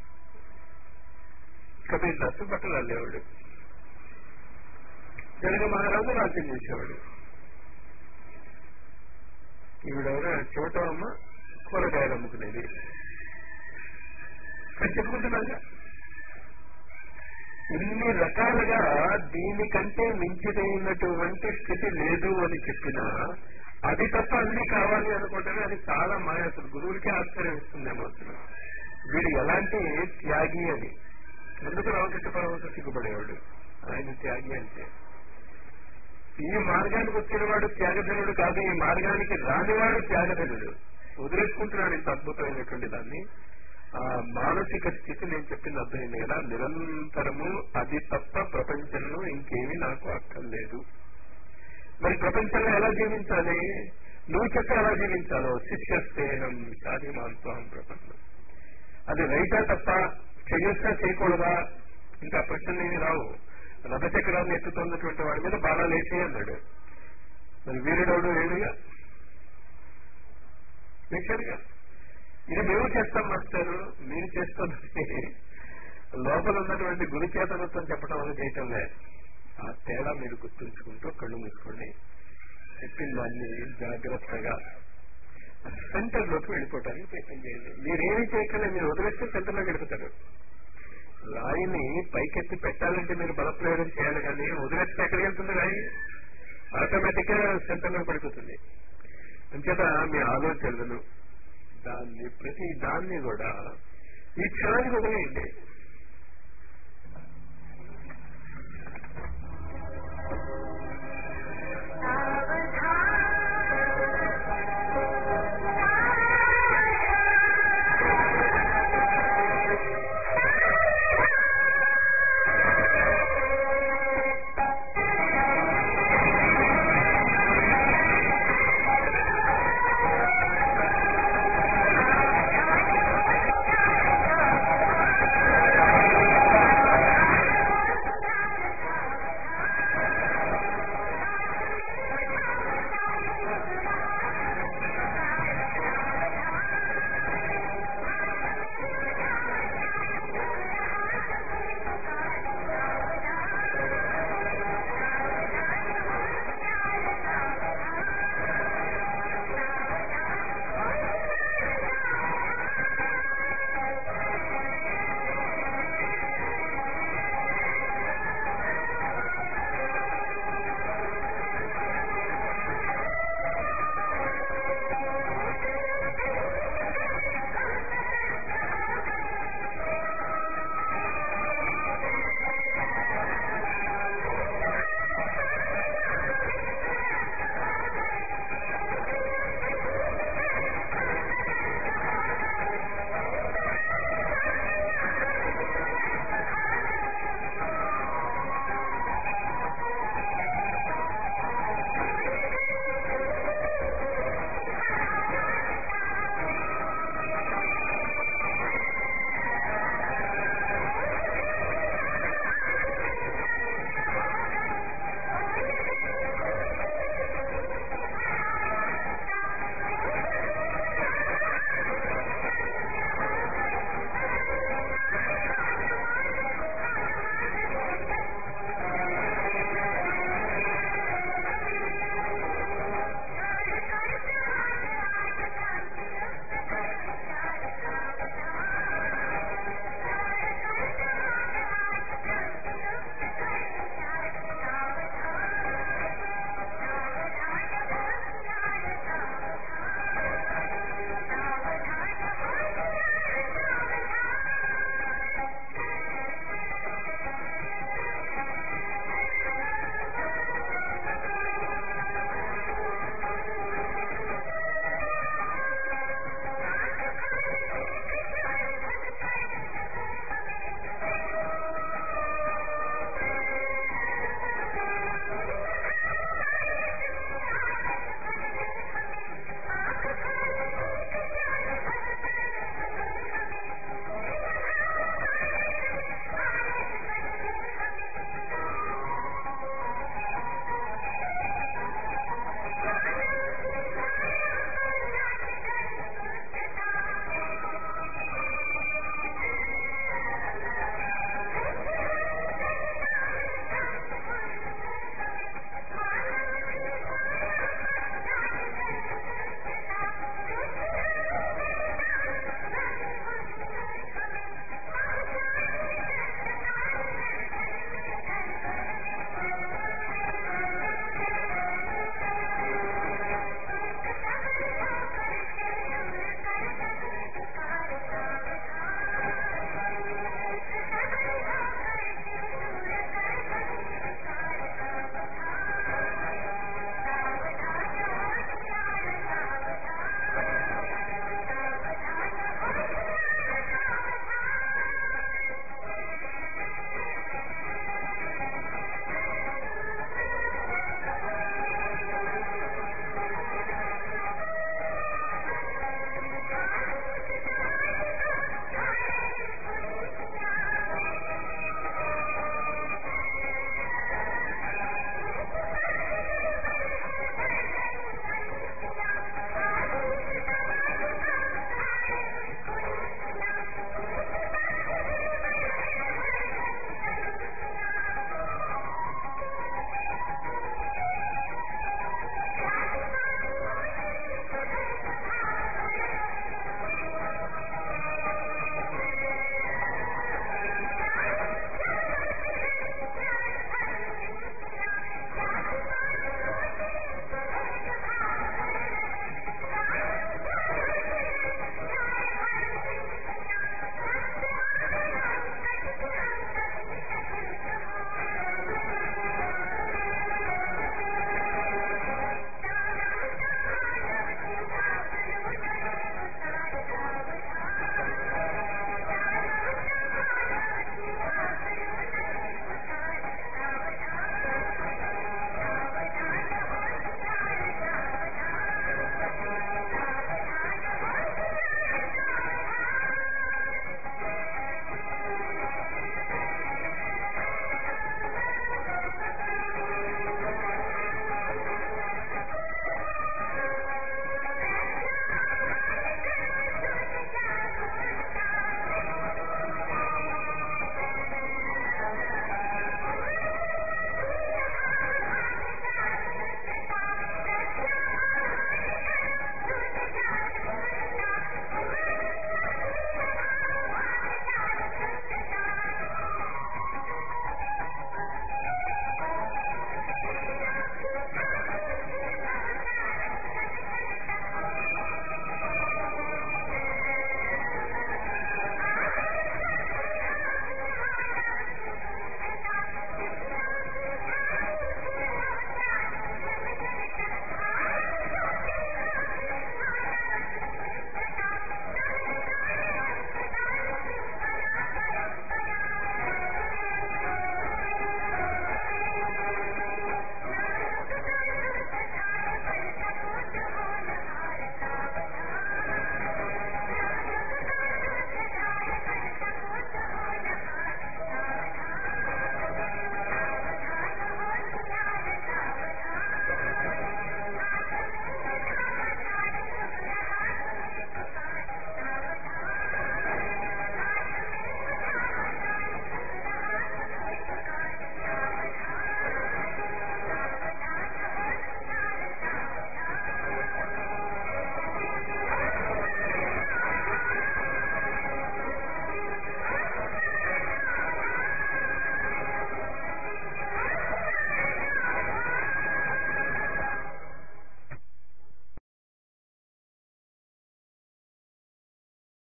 A: కబీర్ దాస్ బట్టలు అల్లేవాడు జనగ మహారాజు రాజ్యం చేసేవాడు ఈవిడెవరో చివటమ్మ కూరగాయలు అమ్ముకునేది అని చెప్పుకుంటున్నాగా ఇన్ని రకాలుగా దీనికంటే మించిదైనటువంటి స్థితి లేదు అని చెప్పినా అది తప్ప అన్ని కావాలి అనుకుంటేనే అది చాలా మాయ అసలు గురువులకే ఆశ్చర్యం ఇస్తుందేమో అసలు వీడు ఎలాంటి త్యాగి అని ఎందుకు రామకృష్ణ పరమహంస సిగ్గుపడేవాడు ఆయన త్యాగి అంటే ఈ మార్గానికి వచ్చినవాడు త్యాగధనుడు కాదు ఈ మార్గానికి రానివాడు త్యాగధనుడు వదిలేసుకుంటున్నాడు ఇంత అద్భుతమైనటువంటి దాన్ని ఆ మానసిక స్థితి నేను చెప్పింది అర్థమైంది కదా నిరంతరము అది తప్ప ప్రపంచంలో ఇంకేమీ నాకు అక్కర్లేదు మరి ప్రపంచంలో ఎలా జీవించాలి నువ్వు చెప్పి ఎలా జీవించాలో శిష్యస్తేహం షాదిమాంత్వం ప్రపంచం అది రైటా తప్ప చేయొచ్చా చేయకూడదా ఇంకా ప్రశ్నలు ఏమి రావు రథచక్రాన్ని ఎత్తుతున్నటువంటి వాడి మీద బాణాలు వేసే అన్నాడు మరి వీరుడవుడు వేడుగా వేశాడుగా ఇది మేము చేస్తాం మాస్టారు మీరు చేస్తున్నది లోపల ఉన్నటువంటి గురి చేతనత్వం చెప్పడం వల్ల చేయటం లే ఆ తేడా మీరు గుర్తుంచుకుంటూ కళ్ళు మూసుకోండి చెప్పిన దాన్ని జాగ్రత్తగా సెంటర్ లోకి వెళ్ళిపోవడానికి ప్రయత్నం చేయండి మీరేమీ చేయకుండా మీరు వదిలేస్తే సెంటర్ లోకి వెళ్ళిపోతారు రాయిని పైకెత్తి పెట్టాలంటే మీరు బలప్రయోగం చేయాలి కానీ వదిలేస్తే ఎక్కడికి వెళ్తుంది రాయి ఆటోమేటిక్ గా సెంటర్ లో పడిపోతుంది అంచేత మీ ఆలోచనలను దాన్ని ప్రతి దాన్ని కూడా ఈ క్షణానికి వదిలేయండి